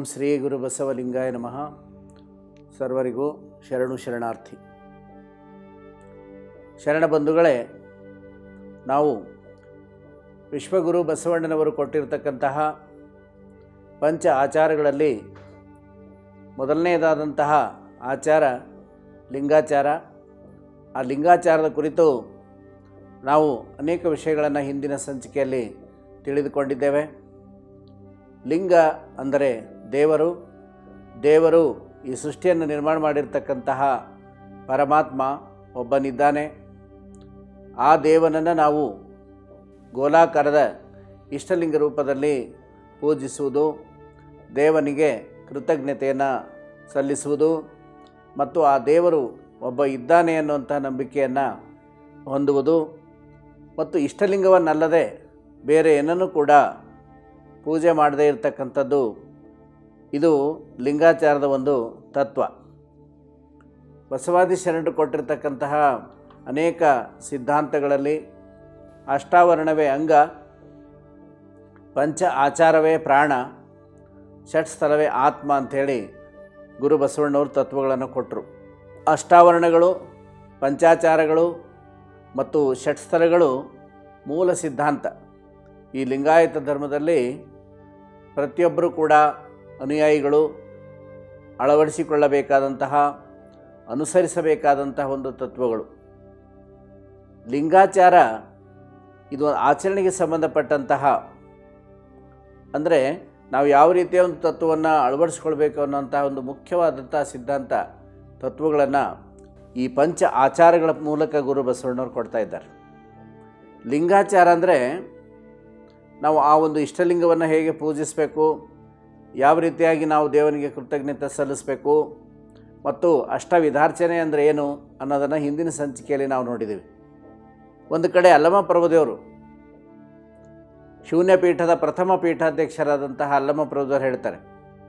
ಶ್ರೀ ಗುರು ಬಸವಲಿಂಗಾಯ ನಮಃ ಸರ್ವರಿಗೂ ಶರಣು ಶರಣಾರ್ಥಿ ಶರಣ ಬಂಧುಗಳೇ ನಾವು ವಿಶ್ವಗುರು ಬಸವಣ್ಣನವರು ಕೊಟ್ಟಿರತಕ್ಕಂತಹ ಪಂಚ ಆಚಾರಗಳಲ್ಲಿ ಮೊದಲನೆಯದಾದಂತಹ ಆಚಾರ ಲಿಂಗಾಚಾರ ಆ ಲಿಂಗಾಚಾರದ ಕುರಿತು ನಾವು ಅನೇಕ ವಿಷಯಗಳನ್ನು ಹಿಂದಿನ ಸಂಚಿಕೆಯಲ್ಲಿ ತಿಳಿದುಕೊಂಡಿದ್ದೇವೆ ಲಿಂಗ ಅಂದರೆ ದೇವರು ದೇವರು ಈ ಸೃಷ್ಟಿಯನ್ನು ನಿರ್ಮಾಣ ಮಾಡಿರ್ತಕ್ಕಂತಹ ಪರಮಾತ್ಮ ಒಬ್ಬನಿದ್ದಾನೆ ಆ ದೇವನನ್ನು ನಾವು ಗೋಲಾಕಾರದ ಇಷ್ಟಲಿಂಗ ರೂಪದಲ್ಲಿ ಪೂಜಿಸುವುದು ದೇವನಿಗೆ ಕೃತಜ್ಞತೆಯನ್ನು ಸಲ್ಲಿಸುವುದು ಮತ್ತು ಆ ದೇವರು ಒಬ್ಬ ಇದ್ದಾನೆ ಅನ್ನುವಂಥ ನಂಬಿಕೆಯನ್ನು ಹೊಂದುವುದು ಮತ್ತು ಇಷ್ಟಲಿಂಗವನ್ನಲ್ಲದೆ ಬೇರೆ ಏನನ್ನು ಕೂಡ ಪೂಜೆ ಮಾಡದೇ ಇರತಕ್ಕಂಥದ್ದು ಇದು ಲಿಂಗಾಚಾರದ ಒಂದು ತತ್ವ ಬಸವಾದಿ ಶರಣರು ಕೊಟ್ಟಿರ್ತಕ್ಕಂತಹ ಅನೇಕ ಸಿದ್ಧಾಂತಗಳಲ್ಲಿ ಅಷ್ಟಾವರಣವೇ ಅಂಗ ಪಂಚ ಆಚಾರವೇ ಪ್ರಾಣ ಷಟ್ ಸ್ಥಳವೇ ಆತ್ಮ ಅಂಥೇಳಿ ಗುರು ಬಸವಣ್ಣವರು ತತ್ವಗಳನ್ನು ಕೊಟ್ಟರು ಅಷ್ಟಾವರಣಗಳು ಪಂಚಾಚಾರಗಳು ಮತ್ತು ಷಟ್ಸ್ಥಳಗಳು ಮೂಲ ಸಿದ್ಧಾಂತ ಈ ಲಿಂಗಾಯತ ಧರ್ಮದಲ್ಲಿ ಪ್ರತಿಯೊಬ್ಬರೂ ಕೂಡ ಅನುಯಾಯಿಗಳು ಅಳವಡಿಸಿಕೊಳ್ಳಬೇಕಾದಂತಹ ಅನುಸರಿಸಬೇಕಾದಂತಹ ಒಂದು ತತ್ವಗಳು ಲಿಂಗಾಚಾರ ಇದು ಆಚರಣೆಗೆ ಸಂಬಂಧಪಟ್ಟಂತಹ ಅಂದರೆ ನಾವು ಯಾವ ರೀತಿಯ ಒಂದು ತತ್ವವನ್ನು ಅಳವಡಿಸ್ಕೊಳ್ಬೇಕು ಅನ್ನೋಂತಹ ಒಂದು ಮುಖ್ಯವಾದಂಥ ಸಿದ್ಧಾಂತ ತತ್ವಗಳನ್ನು ಈ ಪಂಚ ಆಚಾರಗಳ ಮೂಲಕ ಗುರು ಬಸವಣ್ಣವ್ರು ಕೊಡ್ತಾ ಇದ್ದಾರೆ ಲಿಂಗಾಚಾರ ಅಂದರೆ ನಾವು ಆ ಒಂದು ಇಷ್ಟಲಿಂಗವನ್ನು ಹೇಗೆ ಪೂಜಿಸಬೇಕು ಯಾವ ರೀತಿಯಾಗಿ ನಾವು ದೇವನಿಗೆ ಕೃತಜ್ಞತೆ ಸಲ್ಲಿಸಬೇಕು ಮತ್ತು ಅಷ್ಟವಿಧಾರ್ಚನೆ ಅಂದರೆ ಏನು ಅನ್ನೋದನ್ನು ಹಿಂದಿನ ಸಂಚಿಕೆಯಲ್ಲಿ ನಾವು ನೋಡಿದ್ದೀವಿ ಒಂದು ಕಡೆ ಅಲ್ಲಮ ಪ್ರಭುದೇವರು ಶೂನ್ಯಪೀಠದ ಪ್ರಥಮ ಪೀಠಾಧ್ಯಕ್ಷರಾದಂತಹ ಅಲ್ಲಮ ಪ್ರಭುದೇವರು ಹೇಳ್ತಾರೆ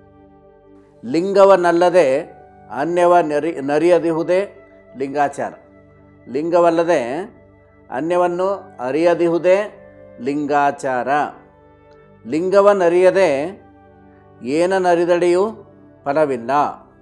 ಲಿಂಗವನ್ನಲ್ಲದೆ ಅನ್ಯವ ನರಿ ನರಿಯದಿಹುದೇ ಲಿಂಗಾಚಾರ ಲಿಂಗವಲ್ಲದೆ ಅನ್ಯವನ್ನು ಅರಿಯದಿಹುದೇ ಲಿಂಗಾಚಾರ ಲಿಂಗವನ್ನರಿಯದೆ ಏನನರಿದಡೆಯೂ ಫಲವಿಲ್ಲ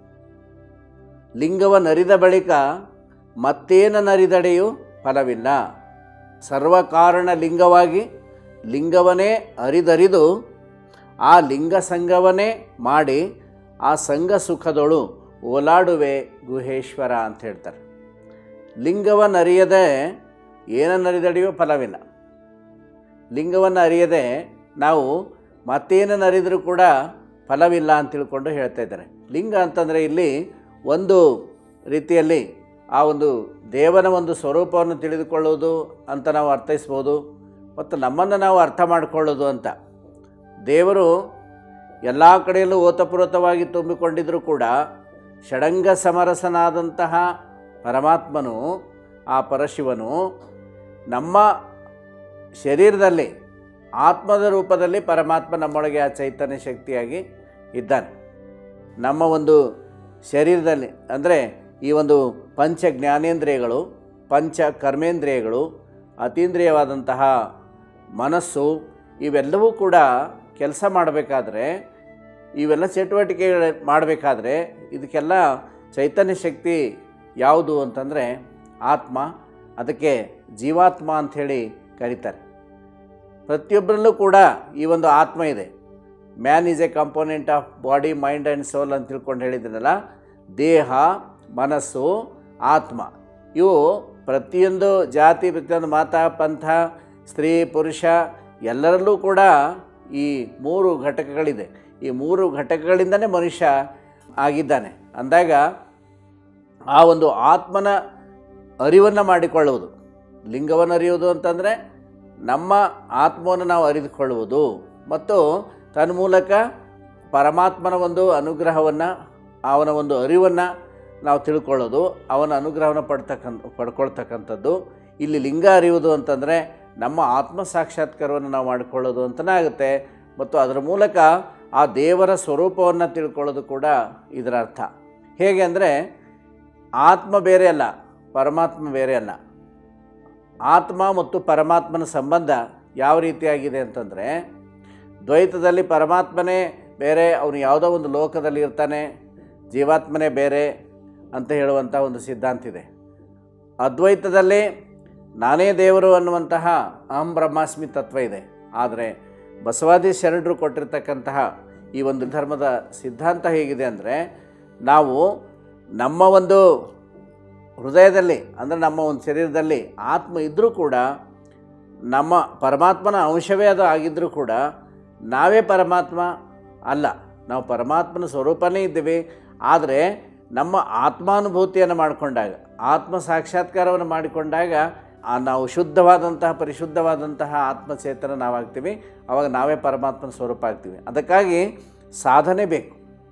ಲಿಂಗವನ್ನರಿದ ಬಳಿಕ ಮತ್ತೇನನರಿದಡೆಯೂ ಫಲವಿಲ್ಲ ಸರ್ವಕಾರಣ ಲಿಂಗವಾಗಿ ಲಿಂಗವನ್ನೇ ಅರಿದರಿದು ಆ ಲಿಂಗ ಸಂಘವನ್ನೇ ಮಾಡಿ ಆ ಸಂಘ ಸುಖದೊಳು ಓಲಾಡುವೆ ಗುಹೇಶ್ವರ ಅಂತ ಹೇಳ್ತಾರೆ ಲಿಂಗವನ್ನು ಅರಿಯದೆ ಏನನ್ನರಿದಡೆಯೂ ಫಲವಿಲ್ಲ ಲಿಂಗವನ್ನು ಅರಿಯದೆ ನಾವು ಮತ್ತೇನನ್ನು ಅರಿದರೂ ಕೂಡ ಫಲವಿಲ್ಲ ಅಂತ ತಿಳ್ಕೊಂಡು ಹೇಳ್ತಾ ಇದ್ದಾರೆ ಲಿಂಗ ಅಂತಂದರೆ ಇಲ್ಲಿ ಒಂದು ರೀತಿಯಲ್ಲಿ ಆ ಒಂದು ದೇವನ ಒಂದು ಸ್ವರೂಪವನ್ನು ತಿಳಿದುಕೊಳ್ಳುವುದು ಅಂತ ನಾವು ಅರ್ಥೈಸ್ಬೋದು ಮತ್ತು ನಮ್ಮನ್ನು ನಾವು ಅರ್ಥ ಮಾಡಿಕೊಳ್ಳೋದು ಅಂತ ದೇವರು ಎಲ್ಲ ಕಡೆಯಲ್ಲೂ ಓತಪ್ರೋತವಾಗಿ ತುಂಬಿಕೊಂಡಿದ್ದರೂ ಕೂಡ ಷಡಂಗ ಸಮರಸನಾದಂತಹ ಪರಮಾತ್ಮನು ಆ ಪರಶಿವನು ನಮ್ಮ ಶರೀರದಲ್ಲಿ ಆತ್ಮದ ರೂಪದಲ್ಲಿ ಪರಮಾತ್ಮ ನಮ್ಮೊಳಗೆ ಆ ಚೈತನ್ಯ ಶಕ್ತಿಯಾಗಿ ಇದ್ದಾನೆ ನಮ್ಮ ಒಂದು ಶರೀರದಲ್ಲಿ ಅಂದರೆ ಈ ಒಂದು ಪಂಚ ಜ್ಞಾನೇಂದ್ರಿಯಗಳು ಪಂಚ ಕರ್ಮೇಂದ್ರಿಯಗಳು ಅತೀಂದ್ರಿಯವಾದಂತಹ ಮನಸ್ಸು ಇವೆಲ್ಲವೂ ಕೂಡ ಕೆಲಸ ಮಾಡಬೇಕಾದ್ರೆ ಇವೆಲ್ಲ ಚಟುವಟಿಕೆಗಳು ಮಾಡಬೇಕಾದ್ರೆ ಇದಕ್ಕೆಲ್ಲ ಚೈತನ್ಯ ಶಕ್ತಿ ಯಾವುದು ಅಂತಂದರೆ ಆತ್ಮ ಅದಕ್ಕೆ ಜೀವಾತ್ಮ ಅಂಥೇಳಿ ಕರೀತಾರೆ ಪ್ರತಿಯೊಬ್ಬರಲ್ಲೂ ಕೂಡ ಈ ಒಂದು ಆತ್ಮ ಇದೆ man is a component of body mind and soul ಅಂತ ತಿಳ್ಕೊಂಡು ಹೇಳಿದ್ದೀನಲ್ಲ ದೇಹ ಮನಸ್ಸು ಆತ್ಮ ಇವು ಪ್ರತಿಯೊಂದು ಜಾತಿ ಪ್ರತಿಯೊಂದು ಮತ ಪಂಥ ಸ್ತ್ರೀ ಪುರುಷ ಎಲ್ಲರಲ್ಲೂ ಕೂಡ ಈ ಮೂರು ಘಟಕಗಳಿದೆ ಈ ಮೂರು ಘಟಕಗಳಿಂದನೇ ಮನುಷ್ಯ ಆಗಿದ್ದಾನೆ ಅಂದಾಗ ಆ ಒಂದು ಆತ್ಮನ ಅರಿವನ್ನು ಮಾಡಿಕೊಳ್ಳುವುದು ಲಿಂಗವನ್ನು ಅರಿಯುವುದು ಅಂತಂದರೆ ನಮ್ಮ ಆತ್ಮವನ್ನು ನಾವು ಅರಿದುಕೊಳ್ಳುವುದು ಮತ್ತು ತನ್ಮೂಲಕ ಪರಮಾತ್ಮನ ಒಂದು ಅನುಗ್ರಹವನ್ನು ಅವನ ಒಂದು ಅರಿವನ್ನು ನಾವು ತಿಳ್ಕೊಳ್ಳೋದು ಅವನ ಅನುಗ್ರಹವನ್ನು ಪಡ್ತಕ್ಕಂಥ ಪಡ್ಕೊಳ್ತಕ್ಕಂಥದ್ದು ಇಲ್ಲಿ ಲಿಂಗ ಅರಿಯುವುದು ಅಂತಂದರೆ ನಮ್ಮ ಆತ್ಮ ಸಾಕ್ಷಾತ್ಕಾರವನ್ನು ನಾವು ಮಾಡಿಕೊಳ್ಳೋದು ಅಂತಲೇ ಆಗುತ್ತೆ ಮತ್ತು ಅದರ ಮೂಲಕ ಆ ದೇವರ ಸ್ವರೂಪವನ್ನು ತಿಳ್ಕೊಳ್ಳೋದು ಕೂಡ ಇದರ ಅರ್ಥ ಹೇಗೆ ಅಂದರೆ ಆತ್ಮ ಬೇರೆ ಅಲ್ಲ ಪರಮಾತ್ಮ ಬೇರೆ ಅಲ್ಲ ಆತ್ಮ ಮತ್ತು ಪರಮಾತ್ಮನ ಸಂಬಂಧ ಯಾವ ರೀತಿಯಾಗಿದೆ ಅಂತಂದರೆ ದ್ವೈತದಲ್ಲಿ ಪರಮಾತ್ಮನೇ ಬೇರೆ ಅವನು ಯಾವುದೋ ಒಂದು ಲೋಕದಲ್ಲಿ ಇರ್ತಾನೆ ಜೀವಾತ್ಮನೇ ಬೇರೆ ಅಂತ ಹೇಳುವಂಥ ಒಂದು ಸಿದ್ಧಾಂತ ಇದೆ ಅದ್ವೈತದಲ್ಲಿ ನಾನೇ ದೇವರು ಅನ್ನುವಂತಹ ಅಹಂ ಬ್ರಹ್ಮಾಸ್ಮಿ ತತ್ವ ಇದೆ ಆದರೆ ಬಸವಾದಿ ಶರಣರು ಕೊಟ್ಟಿರ್ತಕ್ಕಂತಹ ಈ ಒಂದು ಧರ್ಮದ ಸಿದ್ಧಾಂತ ಹೇಗಿದೆ ಅಂದರೆ ನಾವು ನಮ್ಮ ಒಂದು ಹೃದಯದಲ್ಲಿ ಅಂದರೆ ನಮ್ಮ ಒಂದು ಶರೀರದಲ್ಲಿ ಆತ್ಮ ಇದ್ದರೂ ಕೂಡ ನಮ್ಮ ಪರಮಾತ್ಮನ ಅಂಶವೇ ಅದು ಆಗಿದ್ದರೂ ಕೂಡ ನಾವೇ ಪರಮಾತ್ಮ ಅಲ್ಲ ನಾವು ಪರಮಾತ್ಮನ ಸ್ವರೂಪನೇ ಇದ್ದೀವಿ ಆದರೆ ನಮ್ಮ ಆತ್ಮಾನುಭೂತಿಯನ್ನು ಮಾಡಿಕೊಂಡಾಗ ಆತ್ಮ ಸಾಕ್ಷಾತ್ಕಾರವನ್ನು ಮಾಡಿಕೊಂಡಾಗ ಆ ನಾವು ಶುದ್ಧವಾದಂತಹ ಪರಿಶುದ್ಧವಾದಂತಹ ಆತ್ಮಚೇತನ ನಾವಾಗ್ತೀವಿ ಆವಾಗ ನಾವೇ ಪರಮಾತ್ಮನ ಸ್ವರೂಪ ಆಗ್ತೀವಿ ಅದಕ್ಕಾಗಿ ಸಾಧನೆ ಬೇಕು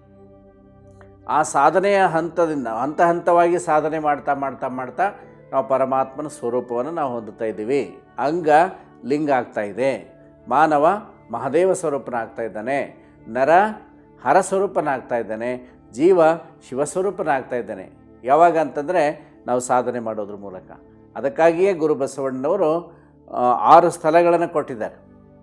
ಆ ಸಾಧನೆಯ ಹಂತದಿಂದ ಹಂತ ಹಂತವಾಗಿ ಸಾಧನೆ ಮಾಡ್ತಾ ಮಾಡ್ತಾ ಮಾಡ್ತಾ ನಾವು ಪರಮಾತ್ಮನ ಸ್ವರೂಪವನ್ನು ನಾವು ಹೊಂದುತ್ತಾ ಇದ್ದೀವಿ ಅಂಗ ಲಿಂಗ ಆಗ್ತಾ ಇದೆ ಮಾನವ ಮಹಾದೇವ ಸ್ವರೂಪನಾಗ್ತಾ ಇದ್ದಾನೆ ನರ ಹರ ಸ್ವರೂಪನಾಗ್ತಾ ಇದ್ದಾನೆ ಜೀವ ಶಿವಸ್ವರೂಪನಾಗ್ತಾ ಇದ್ದಾನೆ ಯಾವಾಗ ಅಂತಂದರೆ ನಾವು ಸಾಧನೆ ಮಾಡೋದ್ರ ಮೂಲಕ ಅದಕ್ಕಾಗಿಯೇ ಗುರು ಬಸವಣ್ಣನವರು ಆ, ಆರು ಸ್ಥಳಗಳನ್ನು ಕೊಟ್ಟಿದ್ದಾರೆ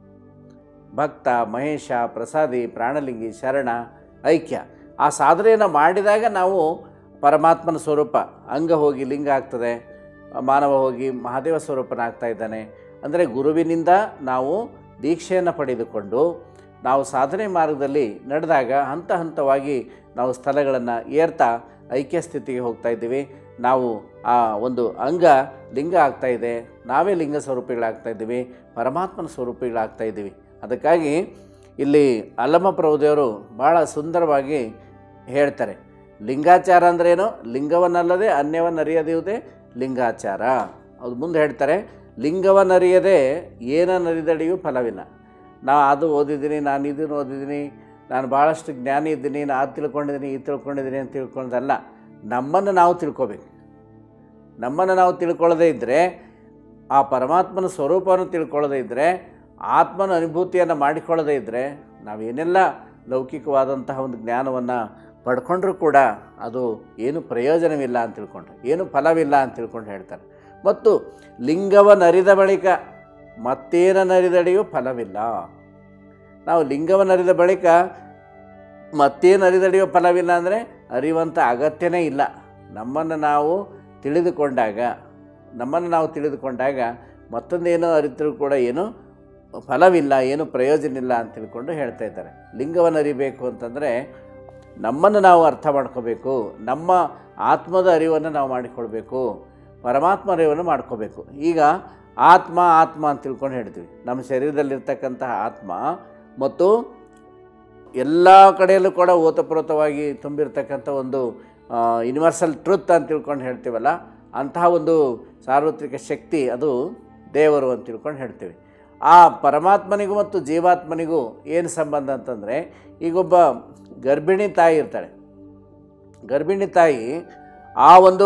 ಭಕ್ತ ಮಹೇಶ ಪ್ರಸಾದಿ ಪ್ರಾಣಲಿಂಗಿ ಶರಣ ಐಕ್ಯ ಆ ಸಾಧನೆಯನ್ನು ಮಾಡಿದಾಗ ನಾವು ಪರಮಾತ್ಮನ ಸ್ವರೂಪ ಅಂಗ ಹೋಗಿ ಲಿಂಗ ಆಗ್ತದೆ ಮಾನವ ಹೋಗಿ ಮಹಾದೇವ ಸ್ವರೂಪನಾಗ್ತಾ ಇದ್ದಾನೆ ಅಂದರೆ ಗುರುವಿನಿಂದ ನಾವು ದೀಕ್ಷೆಯನ್ನು ಪಡೆದುಕೊಂಡು ನಾವು ಸಾಧನೆ ಮಾರ್ಗದಲ್ಲಿ ನಡೆದಾಗ ಹಂತ ಹಂತವಾಗಿ ನಾವು ಸ್ಥಳಗಳನ್ನು ಏರ್ತಾ ಐಕ್ಯ ಸ್ಥಿತಿಗೆ ಹೋಗ್ತಾ ಇದ್ದೀವಿ ನಾವು ಆ ಒಂದು ಅಂಗ ಲಿಂಗ ಆಗ್ತಾ ಇದೆ ನಾವೇ ಲಿಂಗ ಸ್ವರೂಪಿಗಳಾಗ್ತಾ ಇದ್ದೀವಿ ಪರಮಾತ್ಮನ ಸ್ವರೂಪಿಗಳಾಗ್ತಾ ಇದ್ದೀವಿ ಅದಕ್ಕಾಗಿ ಇಲ್ಲಿ ಅಲ್ಲಮ ಪ್ರಭುದೇವರು ಭಾಳ ಸುಂದರವಾಗಿ ಹೇಳ್ತಾರೆ ಲಿಂಗಾಚಾರ ಅಂದ್ರೇನು ಲಿಂಗವನ್ನಲ್ಲದೆ ಅನ್ಯವನ್ನರಿಯದಿರುವುದೇ ಲಿಂಗಾಚಾರ ಅದು ಮುಂದೆ ಹೇಳ್ತಾರೆ ಲಿಂಗವನ್ನರಿಯದೆ ಏನನ್ನರಿದಡಿಯೂ ಫಲವಿಲ್ಲ ನಾ ಅದು ಓದಿದ್ದೀನಿ ನಾನು ಇದನ್ನು ಓದಿದ್ದೀನಿ ನಾನು ಭಾಳಷ್ಟು ಜ್ಞಾನಿ ಇದ್ದೀನಿ ನಾನು ಅದು ತಿಳ್ಕೊಂಡಿದ್ದೀನಿ ಇದು ತಿಳ್ಕೊಂಡಿದ್ದೀನಿ ಅಂತ ತಿಳ್ಕೊಳ್ಳೋದಲ್ಲ ನಮ್ಮನ್ನು ನಾವು ತಿಳ್ಕೊಬೇಕು ನಮ್ಮನ್ನು ನಾವು ತಿಳ್ಕೊಳ್ಳದೇ ಇದ್ದರೆ ಆ ಪರಮಾತ್ಮನ ಸ್ವರೂಪವನ್ನು ತಿಳ್ಕೊಳ್ಳದೇ ಇದ್ದರೆ ಆತ್ಮನ ಅನುಭೂತಿಯನ್ನು ಮಾಡಿಕೊಳ್ಳದೇ ಇದ್ದರೆ ನಾವೇನೆಲ್ಲ ಲೌಕಿಕವಾದಂತಹ ಒಂದು ಜ್ಞಾನವನ್ನು ಪಡ್ಕೊಂಡ್ರೂ ಕೂಡ ಅದು ಏನು ಪ್ರಯೋಜನವಿಲ್ಲ ಅಂತ ತಿಳ್ಕೊಂಡ್ರೆ ಏನು ಫಲವಿಲ್ಲ ಅಂತ ತಿಳ್ಕೊಂಡು ಹೇಳ್ತಾರೆ ಮತ್ತು ಲಿಂಗವನ್ನರಿದ ಬಳಿಕ ಮತ್ತೇನರಿದಡೆಯೂ ಫಲವಿಲ್ಲ ನಾವು ಲಿಂಗವನ್ನರಿದ ಬಳಿಕ ಮತ್ತೇನು ಅರಿದಡೆಯೋ ಫಲವಿಲ್ಲ ಅಂದರೆ ಅರಿವಂಥ ಅಗತ್ಯನೇ ಇಲ್ಲ ನಮ್ಮನ್ನು ನಾವು ತಿಳಿದುಕೊಂಡಾಗ ನಮ್ಮನ್ನು ನಾವು ತಿಳಿದುಕೊಂಡಾಗ ಮತ್ತೊಂದೇನೋ ಅರಿತರೂ ಕೂಡ ಏನು ಫಲವಿಲ್ಲ ಏನು ಪ್ರಯೋಜನ ಇಲ್ಲ ಅಂತ ತಿಳ್ಕೊಂಡು ಹೇಳ್ತಾ ಇದ್ದಾರೆ ಲಿಂಗವನ್ನು ಅರಿಬೇಕು ಅಂತಂದರೆ ನಮ್ಮನ್ನು ನಾವು ಅರ್ಥ ಮಾಡ್ಕೋಬೇಕು ನಮ್ಮ ಆತ್ಮದ ಅರಿವನ್ನು ನಾವು ಮಾಡಿಕೊಳ್ಬೇಕು ಪರಮಾತ್ಮ ಅರಿವನ್ನು ಮಾಡ್ಕೋಬೇಕು ಈಗ ಆತ್ಮ ಆತ್ಮ ಅಂತ ತಿಳ್ಕೊಂಡು ಹೇಳ್ತೀವಿ ನಮ್ಮ ಶರೀರದಲ್ಲಿರ್ತಕ್ಕಂತಹ ಆತ್ಮ ಮತ್ತು ಎಲ್ಲ ಕಡೆಯಲ್ಲೂ ಕೂಡ ಓತಪ್ರೋತವಾಗಿ ತುಂಬಿರ್ತಕ್ಕಂಥ ಒಂದು ಯೂನಿವರ್ಸಲ್ ಟ್ರುತ್ ಅಂತ ತಿಳ್ಕೊಂಡು ಹೇಳ್ತೀವಲ್ಲ ಅಂತಹ ಒಂದು ಸಾರ್ವತ್ರಿಕ ಶಕ್ತಿ ಅದು ದೇವರು ಅಂತ ತಿಳ್ಕೊಂಡು ಹೇಳ್ತೀವಿ ಆ ಪರಮಾತ್ಮನಿಗೂ ಮತ್ತು ಜೀವಾತ್ಮನಿಗೂ ಏನು ಸಂಬಂಧ ಅಂತಂದರೆ ಈಗೊಬ್ಬ ಗರ್ಭಿಣಿ ತಾಯಿ ಇರ್ತಾಳೆ ಗರ್ಭಿಣಿ ತಾಯಿ ಆ ಒಂದು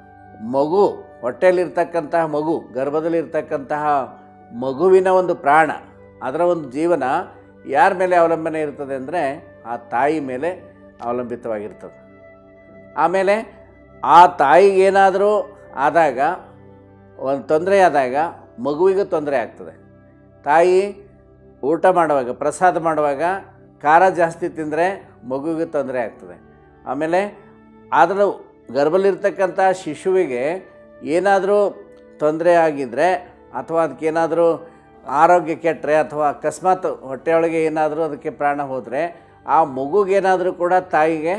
ಮಗು ಹೊಟ್ಟೆಯಲ್ಲಿರ್ತಕ್ಕಂತಹ ಮಗು ಗರ್ಭದಲ್ಲಿರ್ತಕ್ಕಂತಹ ಮಗುವಿನ ಒಂದು ಪ್ರಾಣ ಅದರ ಒಂದು ಜೀವನ ಯಾರ ಮೇಲೆ ಅವಲಂಬನೆ ಇರ್ತದೆ ಅಂದರೆ ಆ ತಾಯಿ ಮೇಲೆ ಅವಲಂಬಿತವಾಗಿರ್ತದೆ ಆಮೇಲೆ ಆ ತಾಯಿಗೇನಾದರೂ ಆದಾಗ ಒಂದು ತೊಂದರೆ ಆದಾಗ ಮಗುವಿಗೂ ತೊಂದರೆ ಆಗ್ತದೆ ತಾಯಿ ಊಟ ಮಾಡುವಾಗ ಪ್ರಸಾದ ಮಾಡುವಾಗ ಖಾರ ಜಾಸ್ತಿ ತಿಂದರೆ ಮಗುವಿಗೆ ತೊಂದರೆ ಆಗ್ತದೆ ಆಮೇಲೆ ಅದರ ಗರ್ಭದಲ್ಲಿರ್ತಕ್ಕಂಥ ಶಿಶುವಿಗೆ ಏನಾದರೂ ತೊಂದರೆ ಆಗಿದ್ದರೆ ಅಥವಾ ಅದಕ್ಕೇನಾದರೂ ಆರೋಗ್ಯ ಕೆಟ್ಟರೆ ಅಥವಾ ಅಕಸ್ಮಾತ್ ಹೊಟ್ಟೆಯೊಳಗೆ ಏನಾದರೂ ಅದಕ್ಕೆ ಪ್ರಾಣ ಹೋದರೆ ಆ ಮಗುಗೇನಾದರೂ ಕೂಡ ತಾಯಿಗೆ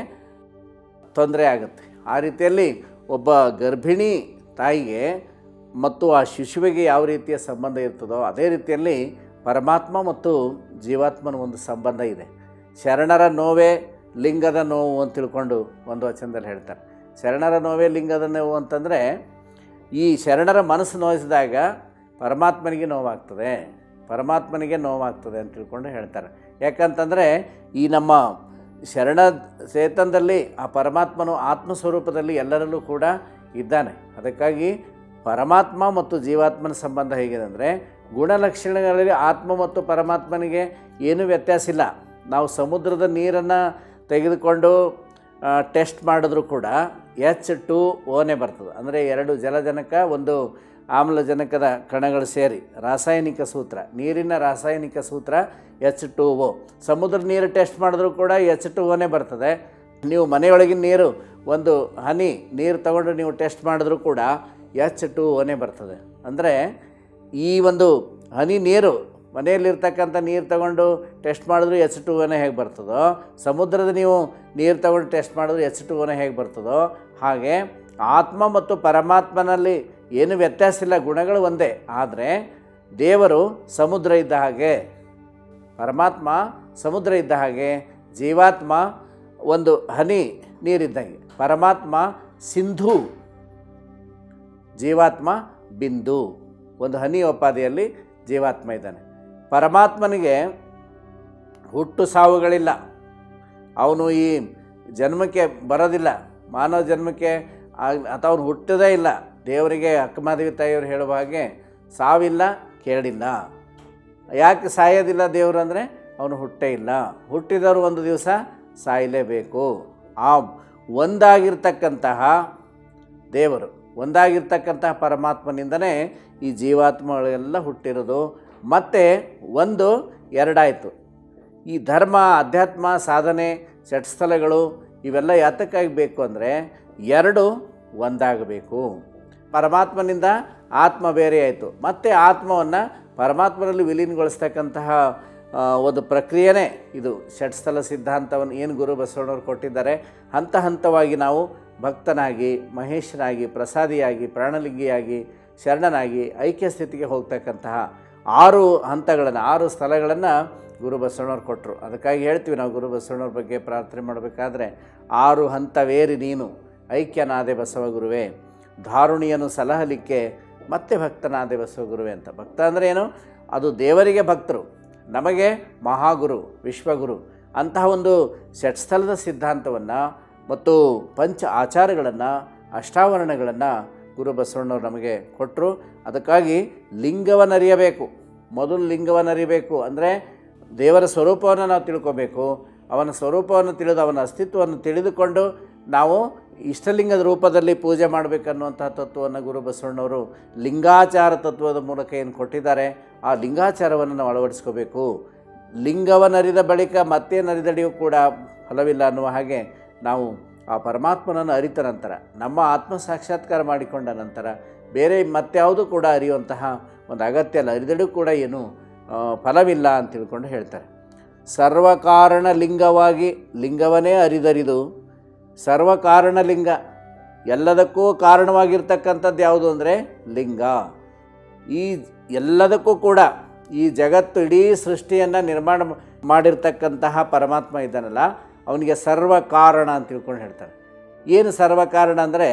ತೊಂದರೆ ಆಗುತ್ತೆ ಆ ರೀತಿಯಲ್ಲಿ ಒಬ್ಬ ಗರ್ಭಿಣಿ ತಾಯಿಗೆ ಮತ್ತು ಆ ಶಿಶುವಿಗೆ ಯಾವ ರೀತಿಯ ಸಂಬಂಧ ಇರ್ತದೋ ಅದೇ ರೀತಿಯಲ್ಲಿ ಪರಮಾತ್ಮ ಮತ್ತು ಜೀವಾತ್ಮನ ಒಂದು ಸಂಬಂಧ ಇದೆ ಶರಣರ ನೋವೇ ಲಿಂಗದ ನೋವು ಅಂತ ತಿಳ್ಕೊಂಡು ಒಂದು ವಚನದಲ್ಲಿ ಹೇಳ್ತಾರೆ ಶರಣರ ನೋವೇ ಲಿಂಗದ ನೋವು ಅಂತಂದರೆ ಈ ಶರಣರ ಮನಸ್ಸು ನೋಯಿಸಿದಾಗ ಪರಮಾತ್ಮನಿಗೆ ನೋವಾಗ್ತದೆ ಪರಮಾತ್ಮನಿಗೆ ನೋವಾಗ್ತದೆ ಅಂತ ತಿಳ್ಕೊಂಡು ಹೇಳ್ತಾರೆ ಯಾಕಂತಂದರೆ ಈ ನಮ್ಮ ಶರಣ ಚೇತನದಲ್ಲಿ ಆ ಪರಮಾತ್ಮನು ಆತ್ಮಸ್ವರೂಪದಲ್ಲಿ ಎಲ್ಲರಲ್ಲೂ ಕೂಡ ಇದ್ದಾನೆ ಅದಕ್ಕಾಗಿ ಪರಮಾತ್ಮ ಮತ್ತು ಜೀವಾತ್ಮನ ಸಂಬಂಧ ಹೇಗಿದೆ ಅಂದರೆ ಗುಣಲಕ್ಷಣಗಳಲ್ಲಿ ಆತ್ಮ ಮತ್ತು ಪರಮಾತ್ಮನಿಗೆ ಏನೂ ವ್ಯತ್ಯಾಸ ಇಲ್ಲ ನಾವು ಸಮುದ್ರದ ನೀರನ್ನು ತೆಗೆದುಕೊಂಡು ಟೆಸ್ಟ್ ಮಾಡಿದ್ರೂ ಕೂಡ ಎಚ್ ಟು ಓನೇ ಬರ್ತದೆ ಅಂದರೆ ಎರಡು ಜಲಜನಕ ಒಂದು ಆಮ್ಲಜನಕದ ಕಣಗಳು ಸೇರಿ ರಾಸಾಯನಿಕ ಸೂತ್ರ ನೀರಿನ ರಾಸಾಯನಿಕ ಸೂತ್ರ ಎಚ್ ಟು ಒ ಸಮುದ್ರ ನೀರು ಟೆಸ್ಟ್ ಮಾಡಿದ್ರೂ ಕೂಡ ಎಚ್ ಟು ಒನೇ ಬರ್ತದೆ ನೀವು ಮನೆಯೊಳಗಿನ ನೀರು ಒಂದು ಹನಿ ನೀರು ತಗೊಂಡು ನೀವು ಟೆಸ್ಟ್ ಮಾಡಿದ್ರೂ ಕೂಡ ಎಚ್ ಟು ಒನೇ ಬರ್ತದೆ ಅಂದರೆ ಈ ಒಂದು ಹನಿ ನೀರು ಮನೆಯಲ್ಲಿರ್ತಕ್ಕಂಥ ನೀರು ತಗೊಂಡು ಟೆಸ್ಟ್ ಮಾಡಿದ್ರು ಎಚ್ ಟು ಒನೇ ಹೇಗೆ ಬರ್ತದೋ ಸಮುದ್ರದ ನೀವು ನೀರು ತಗೊಂಡು ಟೆಸ್ಟ್ ಮಾಡಿದ್ರು ಎಚ್ ಟು ಒನೇ ಹೇಗೆ ಬರ್ತದೋ ಹಾಗೆ ಆತ್ಮ ಮತ್ತು ಪರಮಾತ್ಮನಲ್ಲಿ ಏನು ವ್ಯತ್ಯಾಸ ಇಲ್ಲ ಗುಣಗಳು ಒಂದೇ ಆದರೆ ದೇವರು ಸಮುದ್ರ ಇದ್ದ ಹಾಗೆ ಪರಮಾತ್ಮ ಸಮುದ್ರ ಇದ್ದ ಹಾಗೆ ಜೀವಾತ್ಮ ಒಂದು ಹನಿ ನೀರಿದ್ದಂಗೆ ಪರಮಾತ್ಮ ಸಿಂಧು ಜೀವಾತ್ಮ ಬಿಂದು ಒಂದು ಹನಿ ಉಪಾಧಿಯಲ್ಲಿ ಜೀವಾತ್ಮ ಇದ್ದಾನೆ ಪರಮಾತ್ಮನಿಗೆ ಹುಟ್ಟು ಸಾವುಗಳಿಲ್ಲ ಅವನು ಈ ಜನ್ಮಕ್ಕೆ ಬರೋದಿಲ್ಲ ಮಾನವ ಜನ್ಮಕ್ಕೆ ಅಥವಾ ಅವನು ಹುಟ್ಟೋದೇ ಇಲ್ಲ ದೇವರಿಗೆ ಅಕ್ಕಮಾದೇವಿ ತಾಯಿಯವರು ಹೇಳುವ ಹಾಗೆ ಸಾವಿಲ್ಲ ಕೇಳಿಲ್ಲ ಯಾಕೆ ಸಾಯೋದಿಲ್ಲ ದೇವರು ಅಂದರೆ ಅವನು ಹುಟ್ಟೇ ಇಲ್ಲ ಹುಟ್ಟಿದವರು ಒಂದು ದಿವಸ ಸಾಯಲೇಬೇಕು ಆ ಒಂದಾಗಿರ್ತಕ್ಕಂತಹ ದೇವರು ಒಂದಾಗಿರ್ತಕ್ಕಂತಹ ಪರಮಾತ್ಮನಿಂದನೇ ಈ ಜೀವಾತ್ಮಗಳೆಲ್ಲ ಹುಟ್ಟಿರೋದು ಮತ್ತು ಒಂದು ಎರಡಾಯಿತು ಈ ಧರ್ಮ ಅಧ್ಯಾತ್ಮ ಸಾಧನೆ ಚಟ್ಸ್ಥಳಗಳು ಇವೆಲ್ಲ ಯಾತಕ್ಕಾಗಿ ಬೇಕು ಅಂದರೆ ಎರಡು ಒಂದಾಗಬೇಕು ಪರಮಾತ್ಮನಿಂದ ಆತ್ಮ ಬೇರೆ ಆಯಿತು ಮತ್ತು ಆತ್ಮವನ್ನು ಪರಮಾತ್ಮನಲ್ಲಿ ವಿಲೀನಗೊಳಿಸ್ತಕ್ಕಂತಹ ಆ, ಒಂದು ಪ್ರಕ್ರಿಯೆನೇ ಇದು ಷಟ್ಸ್ಥಲ ಸಿದ್ಧಾಂತವನ್ನು ಏನು ಗುರು ಬಸವಣ್ಣವ್ರು ಕೊಟ್ಟಿದ್ದಾರೆ ಹಂತ ಹಂತವಾಗಿ ನಾವು ಭಕ್ತನಾಗಿ ಮಹೇಶನಾಗಿ ಪ್ರಸಾದಿಯಾಗಿ ಪ್ರಾಣಲಿಂಗಿಯಾಗಿ ಶರಣನಾಗಿ ಐಕ್ಯ ಸ್ಥಿತಿಗೆ ಹೋಗ್ತಕ್ಕಂತಹ ಆರು ಹಂತಗಳನ್ನು ಆರು ಸ್ಥಳಗಳನ್ನು ಗುರು ಬಸವಣ್ಣವ್ರು ಕೊಟ್ಟರು ಅದಕ್ಕಾಗಿ ಹೇಳ್ತೀವಿ ನಾವು ಗುರು ಬಸವಣ್ಣವ್ರ ಬಗ್ಗೆ ಪ್ರಾರ್ಥನೆ ಮಾಡಬೇಕಾದ್ರೆ ಆರು ಹಂತವೇರಿ ನೀನು ಐಕ್ಯನಾದೆ ಬಸವ ಗುರುವೇ ಧಾರುಣಿಯನ್ನು ಸಲಹಲಿಕ್ಕೆ ಮತ್ತೆ ಭಕ್ತನಾದೆ ಬಸವ ಗುರುವೇ ಅಂತ ಭಕ್ತ ಅಂದರೆ ಏನು ಅದು ದೇವರಿಗೆ ಭಕ್ತರು ನಮಗೆ ಮಹಾಗುರು ವಿಶ್ವಗುರು ಅಂತಹ ಒಂದು ಷಟ್ಸ್ಥಲದ ಸಿದ್ಧಾಂತವನ್ನು ಮತ್ತು ಪಂಚ ಆಚಾರಗಳನ್ನು ಅಷ್ಟಾವರಣಗಳನ್ನು ಗುರು ಬಸವಣ್ಣವ್ರು ನಮಗೆ ಕೊಟ್ಟರು ಅದಕ್ಕಾಗಿ ಲಿಂಗವನ್ನು ಅರಿಯಬೇಕು ಮೊದಲು ಲಿಂಗವನ್ನು ಅರಿಬೇಕು ಅಂದರೆ ದೇವರ ಸ್ವರೂಪವನ್ನು ನಾವು ತಿಳ್ಕೋಬೇಕು ಅವನ ಸ್ವರೂಪವನ್ನು ತಿಳಿದು ಅವನ ಅಸ್ತಿತ್ವವನ್ನು ತಿಳಿದುಕೊಂಡು ನಾವು ಇಷ್ಟಲಿಂಗದ ರೂಪದಲ್ಲಿ ಪೂಜೆ ಮಾಡಬೇಕನ್ನುವಂತಹ ತತ್ವವನ್ನು ಗುರು ಬಸವಣ್ಣವರು ಲಿಂಗಾಚಾರ ತತ್ವದ ಮೂಲಕ ಏನು ಕೊಟ್ಟಿದ್ದಾರೆ ಆ ಲಿಂಗಾಚಾರವನ್ನು ನಾವು ಅಳವಡಿಸ್ಕೋಬೇಕು ಲಿಂಗವನ್ನರಿದ ಬಳಿಕ ಮತ್ತೇನರಿದಡಿಯೂ ಕೂಡ ಫಲವಿಲ್ಲ ಅನ್ನುವ ಹಾಗೆ ನಾವು ಆ ಪರಮಾತ್ಮನನ್ನು ಅರಿತ ನಂತರ ನಮ್ಮ ಆತ್ಮ ಸಾಕ್ಷಾತ್ಕಾರ ಮಾಡಿಕೊಂಡ ನಂತರ ಬೇರೆ ಮತ್ಯಾವುದೂ ಕೂಡ ಅರಿಯುವಂತಹ ಒಂದು ಅಗತ್ಯ ಇಲ್ಲ ಅರಿದಡಿಯೂ ಕೂಡ ಏನು ಆ, ಫಲವಿಲ್ಲ ಅಂತ ತಿಳ್ಕೊಂಡು ಹೇಳ್ತಾರೆ ಸರ್ವಕಾರಣ ಲಿಂಗವಾಗಿ ಲಿಂಗವನ್ನೇ ಅರಿದರಿದು ಸರ್ವಕಾರಣ ಲಿಂಗ ಎಲ್ಲದಕ್ಕೂ ಕಾರಣವಾಗಿರ್ತಕ್ಕಂಥದ್ದು ಯಾವುದು ಅಂದರೆ ಲಿಂಗ ಈ ಎಲ್ಲದಕ್ಕೂ ಕೂಡ ಈ ಜಗತ್ತು ಇಡೀ ಸೃಷ್ಟಿಯನ್ನು ನಿರ್ಮಾಣ ಮಾಡಿರ್ತಕ್ಕಂತಹ ಪರಮಾತ್ಮ ಇದ್ದಾನಲ್ಲ ಅವನಿಗೆ ಸರ್ವ ಕಾರಣ ಅಂತ ತಿಳ್ಕೊಂಡು ಹೇಳ್ತಾರೆ ಏನು ಸರ್ವ ಕಾರಣ ಅಂದರೆ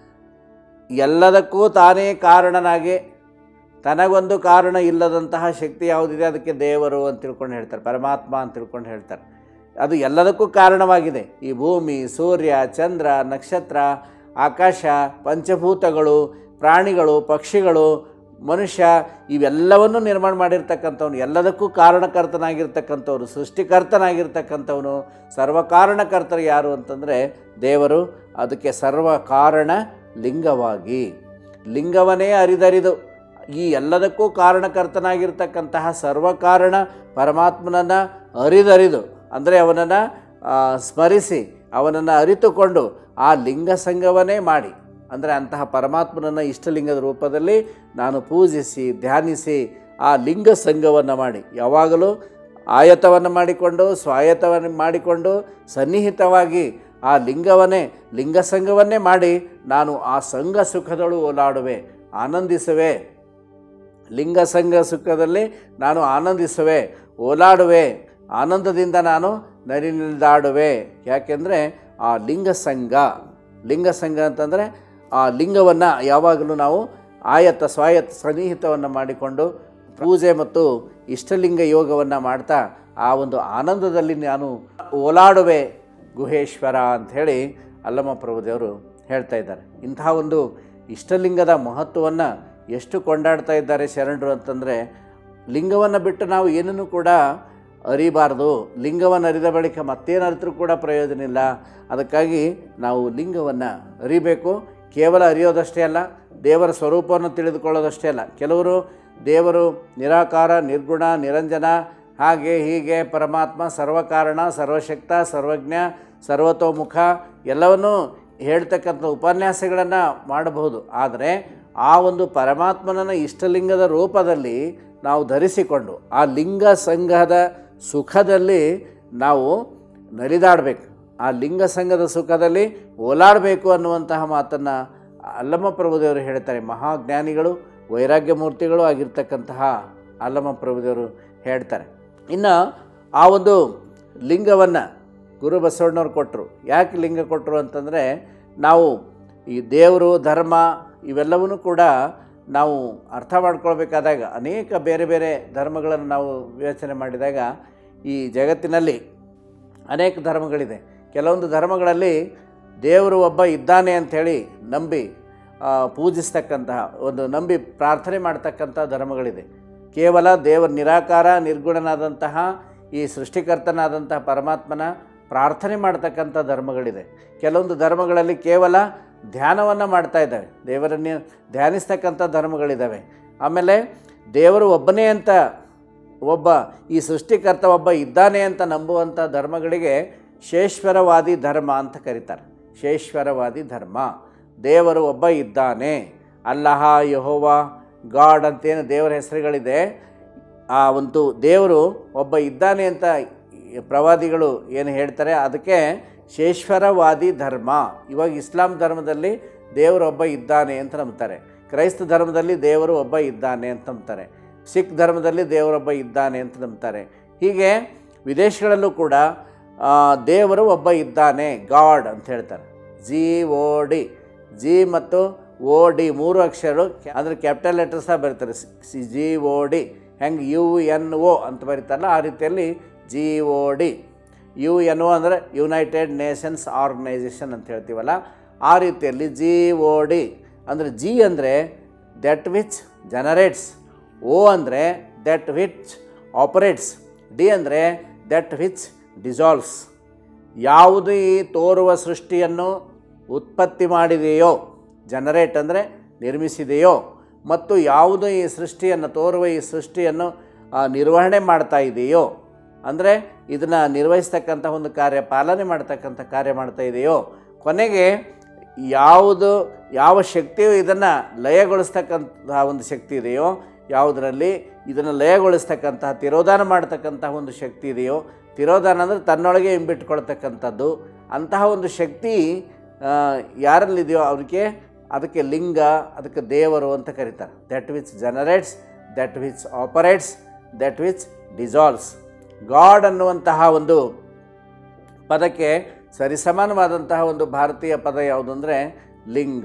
ಎಲ್ಲದಕ್ಕೂ ತಾನೇ ಕಾರಣನಾಗಿ ತನಗೊಂದು ಕಾರಣ ಇಲ್ಲದಂತಹ ಶಕ್ತಿ ಯಾವುದಿದೆ ಅದಕ್ಕೆ ದೇವರು ಅಂತ ತಿಳ್ಕೊಂಡು ಹೇಳ್ತಾರೆ ಪರಮಾತ್ಮ ಅಂತ ತಿಳ್ಕೊಂಡು ಹೇಳ್ತಾರೆ ಅದು ಎಲ್ಲದಕ್ಕೂ ಕಾರಣವಾಗಿದೆ ಈ ಭೂಮಿ ಸೂರ್ಯ ಚಂದ್ರ ನಕ್ಷತ್ರ ಆಕಾಶ ಪಂಚಭೂತಗಳು ಪ್ರಾಣಿಗಳು ಪಕ್ಷಿಗಳು ಮನುಷ್ಯ ಇವೆಲ್ಲವನ್ನು ನಿರ್ಮಾಣ ಮಾಡಿರ್ತಕ್ಕಂಥವನು ಎಲ್ಲದಕ್ಕೂ ಕಾರಣಕರ್ತನಾಗಿರ್ತಕ್ಕಂಥವನು ಸೃಷ್ಟಿಕರ್ತನಾಗಿರ್ತಕ್ಕಂಥವನು ಸರ್ವಕಾರಣಕರ್ತರು ಯಾರು ಅಂತಂದರೆ ದೇವರು ಅದಕ್ಕೆ ಸರ್ವ ಕಾರಣ ಲಿಂಗವಾಗಿ ಲಿಂಗವನ್ನೇ ಅರಿದರಿದು ಈ ಎಲ್ಲದಕ್ಕೂ ಕಾರಣಕರ್ತನಾಗಿರ್ತಕ್ಕಂತಹ ಸರ್ವಕಾರಣ ಪರಮಾತ್ಮನನ್ನು ಅರಿದರಿದು ಅಂದರೆ ಅವನನ್ನು ಸ್ಮರಿಸಿ ಅವನನ್ನು ಅರಿತುಕೊಂಡು ಆ ಲಿಂಗ ಸಂಘವನ್ನೇ ಮಾಡಿ ಅಂದರೆ ಅಂತಹ ಪರಮಾತ್ಮನನ್ನು ಇಷ್ಟಲಿಂಗದ ರೂಪದಲ್ಲಿ ನಾನು ಪೂಜಿಸಿ ಧ್ಯಾನಿಸಿ ಆ ಲಿಂಗ ಸಂಘವನ್ನು ಮಾಡಿ ಯಾವಾಗಲೂ ಆಯತವನ್ನು ಮಾಡಿಕೊಂಡು ಸ್ವಾಯತವನ್ನು ಮಾಡಿಕೊಂಡು ಸನ್ನಿಹಿತವಾಗಿ ಆ ಲಿಂಗವನ್ನೇ ಲಿಂಗ ಸಂಘವನ್ನೇ ಮಾಡಿ ನಾನು ಆ ಸಂಘ ಸುಖದಳು ಓಲಾಡುವೆ ಆನಂದಿಸುವೆ ಲಿಂಗ ಸಂಘ ಸುಖದಲ್ಲಿ ನಾನು ಆನಂದಿಸುವೆ ಓಲಾಡುವೆ ಆನಂದದಿಂದ ನಾನು ನರಿನಿಲ್ದಾಡುವೆ ಯಾಕೆಂದರೆ ಆ ಲಿಂಗ ಸಂಘ ಲಿಂಗ ಸಂಘ ಅಂತಂದರೆ ಆ ಲಿಂಗವನ್ನು ಯಾವಾಗಲೂ ನಾವು ಆಯತ್ತ ಸ್ವಾಯತ್ತ ಸನ್ನಿಹಿತವನ್ನು ಮಾಡಿಕೊಂಡು ಪೂಜೆ ಮತ್ತು ಇಷ್ಟಲಿಂಗ ಯೋಗವನ್ನು ಮಾಡ್ತಾ ಆ ಒಂದು ಆನಂದದಲ್ಲಿ ನಾನು ಓಲಾಡುವೆ ಗುಹೇಶ್ವರ ಅಂಥೇಳಿ ಅಲ್ಲಮ್ಮ ಪ್ರಭುದೇವರು ಹೇಳ್ತಾ ಇದ್ದಾರೆ ಇಂತಹ ಒಂದು ಇಷ್ಟಲಿಂಗದ ಮಹತ್ವವನ್ನು ಎಷ್ಟು ಕೊಂಡಾಡ್ತಾ ಇದ್ದಾರೆ ಶರಣರು ಅಂತಂದರೆ ಲಿಂಗವನ್ನು ಬಿಟ್ಟು ನಾವು ಏನನ್ನು ಕೂಡ ಅರಿಬಾರ್ದು ಲಿಂಗವನ್ನು ಅರಿದ ಬಳಿಕ ಮತ್ತೇನು ಅರಿತರೂ ಕೂಡ ಪ್ರಯೋಜನ ಇಲ್ಲ ಅದಕ್ಕಾಗಿ ನಾವು ಲಿಂಗವನ್ನು ಅರಿಬೇಕು ಕೇವಲ ಅರಿಯೋದಷ್ಟೇ ಅಲ್ಲ ದೇವರ ಸ್ವರೂಪವನ್ನು ತಿಳಿದುಕೊಳ್ಳೋದಷ್ಟೇ ಅಲ್ಲ ಕೆಲವರು ದೇವರು ನಿರಾಕಾರ ನಿರ್ಗುಣ ನಿರಂಜನ ಹಾಗೆ ಹೀಗೆ ಪರಮಾತ್ಮ ಸರ್ವಕಾರಣ ಸರ್ವಶಕ್ತ ಸರ್ವಜ್ಞ ಸರ್ವತೋಮುಖ ಎಲ್ಲವನ್ನೂ ಹೇಳ್ತಕ್ಕಂಥ ಉಪನ್ಯಾಸಗಳನ್ನು ಮಾಡಬಹುದು ಆದರೆ ಆ ಒಂದು ಪರಮಾತ್ಮನನ್ನು ಇಷ್ಟಲಿಂಗದ ರೂಪದಲ್ಲಿ ನಾವು ಧರಿಸಿಕೊಂಡು ಆ ಲಿಂಗ ಸಂಘದ ಸುಖದಲ್ಲಿ ನಾವು ನಲಿದಾಡಬೇಕು ಆ ಲಿಂಗ ಸಂಘದ ಸುಖದಲ್ಲಿ ಓಲಾಡಬೇಕು ಅನ್ನುವಂತಹ ಮಾತನ್ನು ಅಲ್ಲಮ್ಮ ಪ್ರಭುದೇವರು ಹೇಳ್ತಾರೆ ಮಹಾಜ್ಞಾನಿಗಳು ವೈರಾಗ್ಯ ಮೂರ್ತಿಗಳು ಆಗಿರ್ತಕ್ಕಂತಹ ಅಲ್ಲಮ್ಮ ಪ್ರಭುದೇವರು ಹೇಳ್ತಾರೆ ಇನ್ನು ಆ ಒಂದು ಲಿಂಗವನ್ನು ಗುರು ಬಸವಣ್ಣವ್ರು ಕೊಟ್ಟರು ಯಾಕೆ ಲಿಂಗ ಕೊಟ್ಟರು ಅಂತಂದರೆ ನಾವು ಈ ದೇವರು ಧರ್ಮ ಇವೆಲ್ಲವನ್ನೂ ಕೂಡ ನಾವು ಅರ್ಥ ಮಾಡ್ಕೊಳ್ಬೇಕಾದಾಗ ಅನೇಕ ಬೇರೆ ಬೇರೆ ಧರ್ಮಗಳನ್ನು ನಾವು ವಿವೇಚನೆ ಮಾಡಿದಾಗ ಈ ಜಗತ್ತಿನಲ್ಲಿ ಅನೇಕ ಧರ್ಮಗಳಿದೆ ಕೆಲವೊಂದು ಧರ್ಮಗಳಲ್ಲಿ ದೇವರು ಒಬ್ಬ ಇದ್ದಾನೆ ಅಂಥೇಳಿ ನಂಬಿ ಆ, ಪೂಜಿಸ್ತಕ್ಕಂತಹ ಒಂದು ನಂಬಿ ಪ್ರಾರ್ಥನೆ ಮಾಡ್ತಕ್ಕಂಥ ಧರ್ಮಗಳಿದೆ ಕೇವಲ ದೇವರ ನಿರಾಕಾರ ನಿರ್ಗುಣನಾದಂತಹ ಈ ಸೃಷ್ಟಿಕರ್ತನಾದಂತಹ ಪರಮಾತ್ಮನ ಪ್ರಾರ್ಥನೆ ಮಾಡ್ತಕ್ಕಂಥ ಧರ್ಮಗಳಿದೆ ಕೆಲವೊಂದು ಧರ್ಮಗಳಲ್ಲಿ ಕೇವಲ ಧ್ಯಾನವನ್ನು ಮಾಡ್ತಾ ಇದ್ದಾವೆ ದೇವರನ್ನೇ ಧ್ಯಾನಿಸ್ತಕ್ಕಂಥ ಧರ್ಮಗಳಿದ್ದಾವೆ ಆಮೇಲೆ ದೇವರು ಒಬ್ಬನೇ ಅಂತ ಒಬ್ಬ ಈ ಸೃಷ್ಟಿಕರ್ತ ಒಬ್ಬ ಇದ್ದಾನೆ ಅಂತ ನಂಬುವಂಥ ಧರ್ಮಗಳಿಗೆ ಶೇಶ್ವರವಾದಿ ಧರ್ಮ ಅಂತ ಕರೀತಾರೆ ಶೇಶ್ವರವಾದಿ ಧರ್ಮ ದೇವರು ಒಬ್ಬ ಇದ್ದಾನೆ ಅಲ್ಲಹ ಯಹೋವ ಗಾಡ್ ಅಂತೇನು ದೇವರ ಹೆಸರುಗಳಿದೆ ಆ ಒಂದು ದೇವರು ಒಬ್ಬ ಇದ್ದಾನೆ ಅಂತ ಈ ಪ್ರವಾದಿಗಳು ಏನು ಹೇಳ್ತಾರೆ ಅದಕ್ಕೆ ಶೇಶ್ವರವಾದಿ ಧರ್ಮ ಇವಾಗ ಇಸ್ಲಾಂ ಧರ್ಮದಲ್ಲಿ ದೇವರೊಬ್ಬ ಇದ್ದಾನೆ ಅಂತ ನಂಬ್ತಾರೆ ಕ್ರೈಸ್ತ ಧರ್ಮದಲ್ಲಿ ದೇವರು ಒಬ್ಬ ಇದ್ದಾನೆ ಅಂತ ನಂಬ್ತಾರೆ ಸಿಖ್ ಧರ್ಮದಲ್ಲಿ ದೇವರೊಬ್ಬ ಇದ್ದಾನೆ ಅಂತ ನಂಬ್ತಾರೆ ಹೀಗೆ ವಿದೇಶಗಳಲ್ಲೂ ಕೂಡ ಆ, ದೇವರು ಒಬ್ಬ ಇದ್ದಾನೆ ಗಾಡ್ ಅಂತ ಹೇಳ್ತಾರೆ ಜಿ ಓ ಡಿ ಜಿ ಮತ್ತು ಓ ಡಿ ಮೂರು ಅಕ್ಷರಗಳು ಅಂದರೆ ಕ್ಯಾಪಿಟಲ್ ಲೆಟರ್ಸ ಬರೀತಾರೆ ಸಿ ಜಿ ಓ ಡಿ ಹೆಂಗೆ ಯು ಎನ್ ಒ ಅಂತ ಬರೀತಾರಲ್ಲ ಆ ರೀತಿಯಲ್ಲಿ G O D U N O ಅಂದರೆ ಯುನೈಟೆಡ್ ನೇಷನ್ಸ್ ಆರ್ಗನೈಸೇಷನ್ ಅಂತ ಹೇಳ್ತೀವಲ್ಲ ಆ ರೀತಿಯಲ್ಲಿ ಜಿ ಓ ಡಿ ಅಂದರೆ ಜಿ ಅಂದರೆ ದಟ್ ವಿಚ್ ಜನರೇಟ್ಸ್ ಓ ಅಂದರೆ ದಟ್ ವಿಚ್ ಆಪರೇಟ್ಸ್ ಡಿ ಅಂದರೆ ದಟ್ ವಿಚ್ ಡಿಸಾಲ್ವ್ಸ್ ಯಾವುದು ಈ ತೋರುವ ಸೃಷ್ಟಿಯನ್ನು ಉತ್ಪತ್ತಿ ಮಾಡಿದೆಯೋ ಜನರೇಟ್ ಅಂದರೆ ನಿರ್ಮಿಸಿದೆಯೋ ಮತ್ತು ಯಾವುದು ಈ ಸೃಷ್ಟಿಯನ್ನು ತೋರುವ ಈ ಸೃಷ್ಟಿಯನ್ನು ಆ, ನಿರ್ವಹಣೆ ಮಾಡ್ತಾ ಇದೆಯೋ ಅಂದರೆ ಇದನ್ನು ನಿರ್ವಹಿಸ್ತಕ್ಕಂಥ ಒಂದು ಕಾರ್ಯ ಪಾಲನೆ ಮಾಡ್ತಕ್ಕಂಥ ಕಾರ್ಯ ಮಾಡ್ತಾ ಇದೆಯೋ ಕೊನೆಗೆ ಯಾವುದು ಯಾವ ಶಕ್ತಿಯು ಇದನ್ನು ಲಯಗೊಳಿಸ್ತಕ್ಕಂತಹ ಒಂದು ಶಕ್ತಿ ಇದೆಯೋ ಯಾವುದರಲ್ಲಿ ಇದನ್ನು ಲಯಗೊಳಿಸ್ತಕ್ಕಂತಹ ತಿರೋಧಾನ ಮಾಡ್ತಕ್ಕಂತಹ ಒಂದು ಶಕ್ತಿ ಇದೆಯೋ ತಿರೋಧಾನ ಅಂದರೆ ತನ್ನೊಳಗೆ ಇಂಬಿಟ್ಕೊಳ್ತಕ್ಕಂಥದ್ದು ಅಂತಹ ಒಂದು ಶಕ್ತಿ ಆ, ಯಾರಲ್ಲಿದೆಯೋ ಅವರಿಗೆ ಅದಕ್ಕೆ ಲಿಂಗ ಅದಕ್ಕೆ ದೇವರು ಅಂತ ಕರೀತಾರೆ that which generates that which operates that which dissolves God ಅನ್ನುವಂತಹ ಒಂದು ಪದಕ್ಕೆ ಸರಿಸಮಾನವಾದಂತಹ ಒಂದು ಭಾರತೀಯ ಪದ ಯಾವುದು ಅಂದರೆ ಲಿಂಗ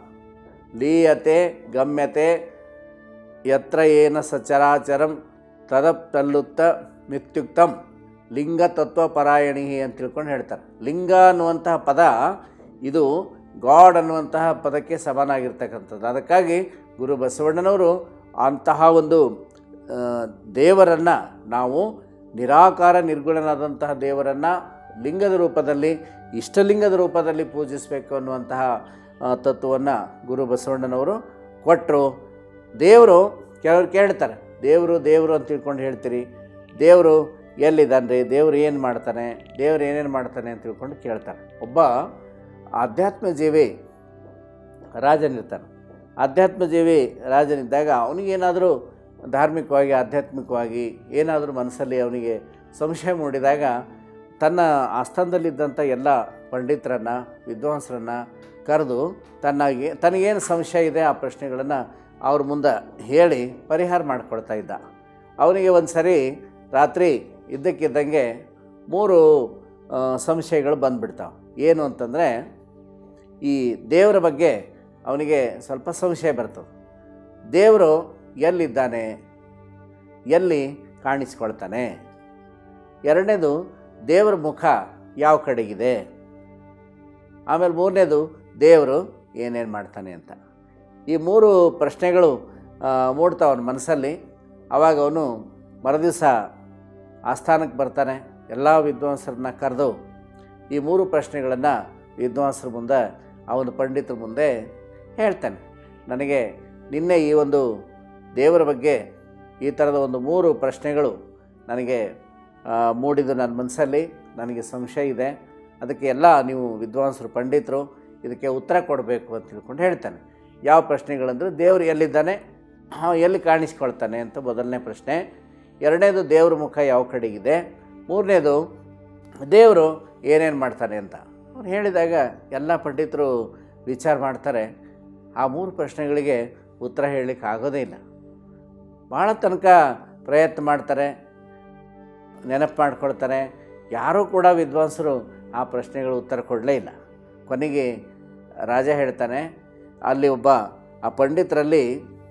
ಲೀಯತೆ ಗಮ್ಯತೆ ಯತ್ರ ಏನ ಸಚರಾಚರಂ ತದಪ್ತಲ್ಲುತ್ತ ಮಿತ್ಯುಕ್ತಂ ಲಿಂಗ ತತ್ವ ಪರಾಯಣಿ ಅಂತ ತಿಳ್ಕೊಂಡು ಹೇಳ್ತಾರೆ ಲಿಂಗ ಅನ್ನುವಂತಹ ಪದ ಇದು ಗಾಡ್ ಅನ್ನುವಂತಹ ಪದಕ್ಕೆ ಸಮಾನಾಗಿರ್ತಕ್ಕಂಥದ್ದು ಅದಕ್ಕಾಗಿ ಗುರು ಬಸವಣ್ಣನವರು ಅಂತಹ ಒಂದು ಆ, ದೇವರನ್ನು ನಾವು ನಿರಾಕಾರ ನಿರ್ಗುಣನಾದಂತಹ ದೇವರನ್ನು ಲಿಂಗದ ರೂಪದಲ್ಲಿ ಇಷ್ಟಲಿಂಗದ ರೂಪದಲ್ಲಿ ಪೂಜಿಸಬೇಕು ಅನ್ನುವಂತಹ ತತ್ವವನ್ನು ಗುರು ಬಸವಣ್ಣನವರು ಕೊಟ್ಟರು ದೇವರು ಕೆಲವ್ರು ಕೇಳ್ತಾರೆ ದೇವರು ದೇವರು ಅಂತ ತಿಳ್ಕೊಂಡು ಹೇಳ್ತೀರಿ ದೇವರು ಎಲ್ಲಿದ್ದಾನೆ ರೀ ದೇವರು ಏನು ಮಾಡ್ತಾನೆ ದೇವರು ಏನೇನು ಮಾಡ್ತಾನೆ ಅಂತ ತಿಳ್ಕೊಂಡು ಕೇಳ್ತಾರೆ ಒಬ್ಬ ಆಧ್ಯಾತ್ಮ ಜೀವಿ ರಾಜನಿರ್ತಾನೆ ಆಧ್ಯಾತ್ಮ ಜೀವಿ ರಾಜನಿದ್ದಾಗ ಅವನಿಗೇನಾದರೂ ಧಾರ್ಮಿಕವಾಗಿ ಆಧ್ಯಾತ್ಮಿಕವಾಗಿ ಏನಾದರೂ ಮನಸ್ಸಲ್ಲಿ ಅವನಿಗೆ ಸಂಶಯ ಮೂಡಿದಾಗ ತನ್ನ ಆಸ್ಥಾನದಲ್ಲಿದ್ದಂಥ ಎಲ್ಲ ಪಂಡಿತರನ್ನು ವಿದ್ವಾಂಸರನ್ನು ಕರೆದು ತನ್ನಾಗಿ ತನಗೇನು ಸಂಶಯ ಇದೆ ಆ ಪ್ರಶ್ನೆಗಳನ್ನು ಅವ್ರ ಮುಂದೆ ಹೇಳಿ ಪರಿಹಾರ ಮಾಡಿಕೊಡ್ತಾ ಇದ್ದ ಅವನಿಗೆ ಒಂದು ಸರಿ ರಾತ್ರಿ ಇದ್ದಕ್ಕಿದ್ದಂಗೆ ಮೂರು ಆ, ಸಂಶಯಗಳು ಬಂದುಬಿಡ್ತಾವೆ ಏನು ಅಂತಂದರೆ ಈ ದೇವರ ಬಗ್ಗೆ ಅವನಿಗೆ ಸ್ವಲ್ಪ ಸಂಶಯ ಬರ್ತದೆ ದೇವರು ಎಲ್ಲಿದ್ದಾನೆ ಎಲ್ಲಿ ಕಾಣಿಸ್ಕೊಳ್ತಾನೆ ಎರಡನೇದು ದೇವರ ಮುಖ ಯಾವ ಕಡೆಗಿದೆ ಆಮೇಲೆ ಮೂರನೇದು ದೇವರು ಏನೇನು ಮಾಡ್ತಾನೆ ಅಂತ ಈ ಮೂರು ಪ್ರಶ್ನೆಗಳು ಮೂಡ್ತಾವ ಅವನ ಮನಸ್ಸಲ್ಲಿ ಆವಾಗ ಅವನು ಮರುದಿವಸ ಆಸ್ಥಾನಕ್ಕೆ ಬರ್ತಾನೆ ಎಲ್ಲ ವಿದ್ವಾಂಸರನ್ನ ಕರೆದು ಈ ಮೂರು ಪ್ರಶ್ನೆಗಳನ್ನು ವಿದ್ವಾಂಸರ ಮುಂದೆ ಅವನ ಪಂಡಿತರ ಮುಂದೆ ಹೇಳ್ತಾನೆ ನನಗೆ ನಿನ್ನೆ ಈ ಒಂದು ದೇವರ ಬಗ್ಗೆ ಈ ಥರದ ಒಂದು ಮೂರು ಪ್ರಶ್ನೆಗಳು ನನಗೆ ಆ, ಮೂಡಿದ್ದು ನನ್ನ ಮನಸ್ಸಲ್ಲಿ ನನಗೆ ಸಂಶಯ ಇದೆ ಅದಕ್ಕೆ ಎಲ್ಲ ನೀವು ವಿದ್ವಾಂಸರು ಪಂಡಿತರು ಇದಕ್ಕೆ ಉತ್ತರ ಕೊಡಬೇಕು ಅಂತ ತಿಳ್ಕೊಂಡು ಹೇಳ್ತಾನೆ ಯಾವ ಪ್ರಶ್ನೆಗಳಂದರೆ ದೇವರು ಎಲ್ಲಿದ್ದಾನೆ ಹಾಂ ಎಲ್ಲಿ ಕಾಣಿಸ್ಕೊಳ್ತಾನೆ ಅಂತ ಮೊದಲನೇ ಪ್ರಶ್ನೆ ಎರಡನೇದು ದೇವ್ರ ಮುಖ ಯಾವ ಕಡೆಗಿದೆ ಮೂರನೇದು ದೇವರು ಏನೇನು ಮಾಡ್ತಾನೆ ಅಂತ ಅವ್ರು ಹೇಳಿದಾಗ ಎಲ್ಲ ಪಂಡಿತರು ವಿಚಾರ ಮಾಡ್ತಾರೆ ಆ ಮೂರು ಪ್ರಶ್ನೆಗಳಿಗೆ ಉತ್ತರ ಹೇಳಲಿಕ್ಕೆ ಆಗೋದೇ ಇಲ್ಲ ಭಾಳ ತನಕ ಪ್ರಯತ್ನ ಮಾಡ್ತಾರೆ ನೆನಪು ಮಾಡ್ಕೊಳ್ತಾರೆ ಯಾರೂ ಕೂಡ ವಿದ್ವಾಂಸರು ಆ ಪ್ರಶ್ನೆಗಳು ಉತ್ತರ ಕೊಡಲೇ ಇಲ್ಲ ಕೊನೆಗೆ ರಾಜ ಹೇಳ್ತಾನೆ ಅಲ್ಲಿ ಒಬ್ಬ ಆ ಪಂಡಿತರಲ್ಲಿ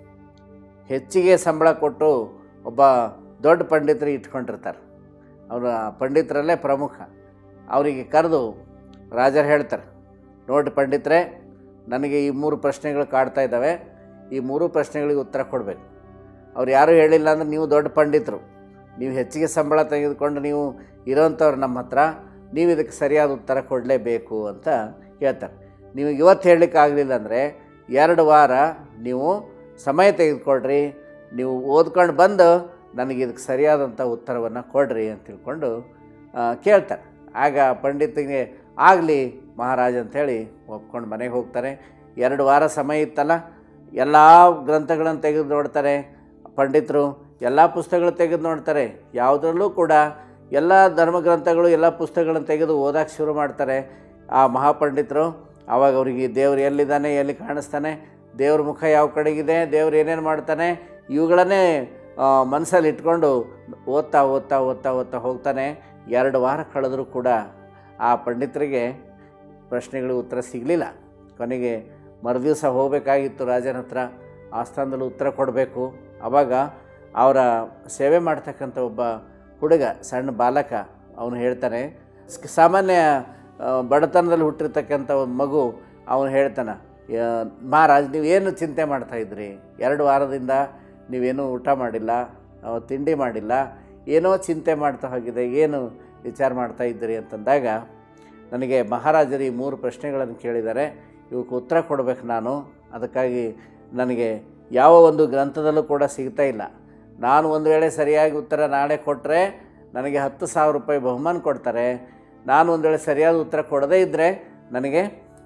ಹೆಚ್ಚಿಗೆ ಸಂಬಳ ಕೊಟ್ಟು ಒಬ್ಬ ದೊಡ್ಡ ಪಂಡಿತರು ಇಟ್ಕೊಂಡಿರ್ತಾರೆ ಅವರ ಪಂಡಿತರಲ್ಲೇ ಪ್ರಮುಖ ಅವರಿಗೆ ಕರೆದು ರಾಜರು ಹೇಳ್ತಾರೆ ನೋಡಿ ಪಂಡಿತರೇ ನನಗೆ ಈ ಮೂರು ಪ್ರಶ್ನೆಗಳು ಕಾಡ್ತಾ ಇದ್ದಾವೆ ಈ ಮೂರು ಪ್ರಶ್ನೆಗಳಿಗೆ ಉತ್ತರ ಕೊಡಬೇಕು ಅವ್ರು ಯಾರೂ ಹೇಳಿಲ್ಲ ಅಂದ್ರೆ ನೀವು ದೊಡ್ಡ ಪಂಡಿತರು ನೀವು ಹೆಚ್ಚಿಗೆ ಸಂಬಳ ತೆಗೆದುಕೊಂಡು ನೀವು ಇರೋವಂಥವ್ರು ನಮ್ಮ ಹತ್ರ ನೀವು ಇದಕ್ಕೆ ಸರಿಯಾದ ಉತ್ತರ ಕೊಡಲೇಬೇಕು ಅಂತ ಹೇಳ್ತಾರೆ ನೀವು ಇವತ್ತು ಹೇಳಲಿಕ್ಕೆ ಆಗಲಿಲ್ಲ ಅಂದರೆ ಎರಡು ವಾರ ನೀವು ಸಮಯ ತೆಗೆದುಕೊಳ್ರಿ ನೀವು ಓದ್ಕೊಂಡು ಬಂದು ನನಗೆ ಇದಕ್ಕೆ ಸರಿಯಾದಂಥ ಉತ್ತರವನ್ನು ಕೊಡ್ರಿ ಅಂತ ತಿಳ್ಕೊಂಡು ಆ, ಕೇಳ್ತಾರೆ ಆಗ ಪಂಡಿತಿಗೆ ಆಗಲಿ ಮಹಾರಾಜ್ ಅಂಥೇಳಿ ಒಪ್ಕೊಂಡು ಮನೆಗೆ ಹೋಗ್ತಾರೆ ಎರಡು ವಾರ ಸಮಯ ಇತ್ತಲ್ಲ ಎಲ್ಲ ಗ್ರಂಥಗಳನ್ನು ತೆಗೆದು ನೋಡ್ತಾರೆ ಪಂಡಿತರು ಎಲ್ಲ ಪುಸ್ತಕಗಳು ತೆಗೆದು ನೋಡ್ತಾರೆ ಯಾವುದರಲ್ಲೂ ಕೂಡ ಎಲ್ಲ ಧರ್ಮಗ್ರಂಥಗಳು ಎಲ್ಲ ಪುಸ್ತಕಗಳನ್ನು ತೆಗೆದು ಓದಕ್ಕೆ ಶುರು ಮಾಡ್ತಾರೆ ಆ ಮಹಾಪಂಡಿತರು ಆವಾಗ ಅವರಿಗೆ ದೇವ್ರು ಎಲ್ಲಿದ್ದಾನೆ ಎಲ್ಲಿ ಕಾಣಿಸ್ತಾನೆ ದೇವ್ರ ಮುಖ ಯಾವ ಕಡೆಗಿದೆ ದೇವ್ರು ಏನೇನು ಮಾಡ್ತಾನೆ ಇವುಗಳನ್ನೇ ಮನಸ್ಸಲ್ಲಿ ಇಟ್ಕೊಂಡು ಓದ್ತಾ ಓದ್ತಾ ಓದ್ತಾ ಓದ್ತಾ ಹೋಗ್ತಾನೆ ಎರಡು ವಾರ ಕಳೆದರೂ ಕೂಡ ಆ ಪಂಡಿತರಿಗೆ ಪ್ರಶ್ನೆಗಳಿಗೆ ಉತ್ತರ ಸಿಗಲಿಲ್ಲ ಕೊನೆಗೆ ಮರುದಿವಸ ಹೋಗಬೇಕಾಗಿತ್ತು ರಾಜನ ಹತ್ರ ಆಸ್ಥಾನದಲ್ಲಿ ಉತ್ತರ ಕೊಡಬೇಕು ಆವಾಗ ಅವರ ಸೇವೆ ಮಾಡ್ತಕ್ಕಂಥ ಒಬ್ಬ ಹುಡುಗ ಸಣ್ಣ ಬಾಲಕ ಅವನು ಹೇಳ್ತಾನೆ ಸ್- ಸಾಮಾನ್ಯ ಆ, ಬಡತನದಲ್ಲಿ ಹುಟ್ಟಿರ್ತಕ್ಕಂಥ ಒಂದು ಮಗು ಅವನು ಹೇಳ್ತಾನೆ ಯಾ- ಮಹಾರಾಜ್ ನೀವೇನು ಚಿಂತೆ ಮಾಡ್ತಾಯಿದ್ರಿ ಎರಡು ವಾರದಿಂದ ನೀವೇನು ಊಟ ಮಾಡಿಲ್ಲ ಆ, ತಿಂಡಿ ಮಾಡಿಲ್ಲ ಏನೋ ಚಿಂತೆ ಮಾಡ್ತಾ ಹೋಗಿದೆ ಏನು ವಿಚಾರ ಮಾಡ್ತಾ ಇದ್ದೀರಿ ಅಂತಂದಾಗ ನನಗೆ ಮಹಾರಾಜರು ಈ ಮೂರು ಪ್ರಶ್ನೆಗಳನ್ನು ಕೇಳಿದ್ದಾರೆ ಇವಕ್ಕೆ ಉತ್ತರ ಕೊಡಬೇಕು ನಾನು ಅದಕ್ಕಾಗಿ ನನಗೆ ಯಾವ ಒಂದು ಗ್ರಂಥದಲ್ಲೂ ಕೂಡ ಸಿಗ್ತಾ ಇಲ್ಲ ನಾನು ಒಂದು ವೇಳೆ ಸರಿಯಾಗಿ ಉತ್ತರ ನಾಳೆ ಕೊಟ್ಟರೆ ನನಗೆ ಹತ್ತು ಸಾವಿರ ರೂಪಾಯಿ ಬಹುಮಾನ ಕೊಡ್ತಾರೆ ನಾನು ಒಂದು ವೇಳೆ ಸರಿಯಾದ ಉತ್ತರ ಕೊಡದೇ ಇದ್ದರೆ ನನಗೆ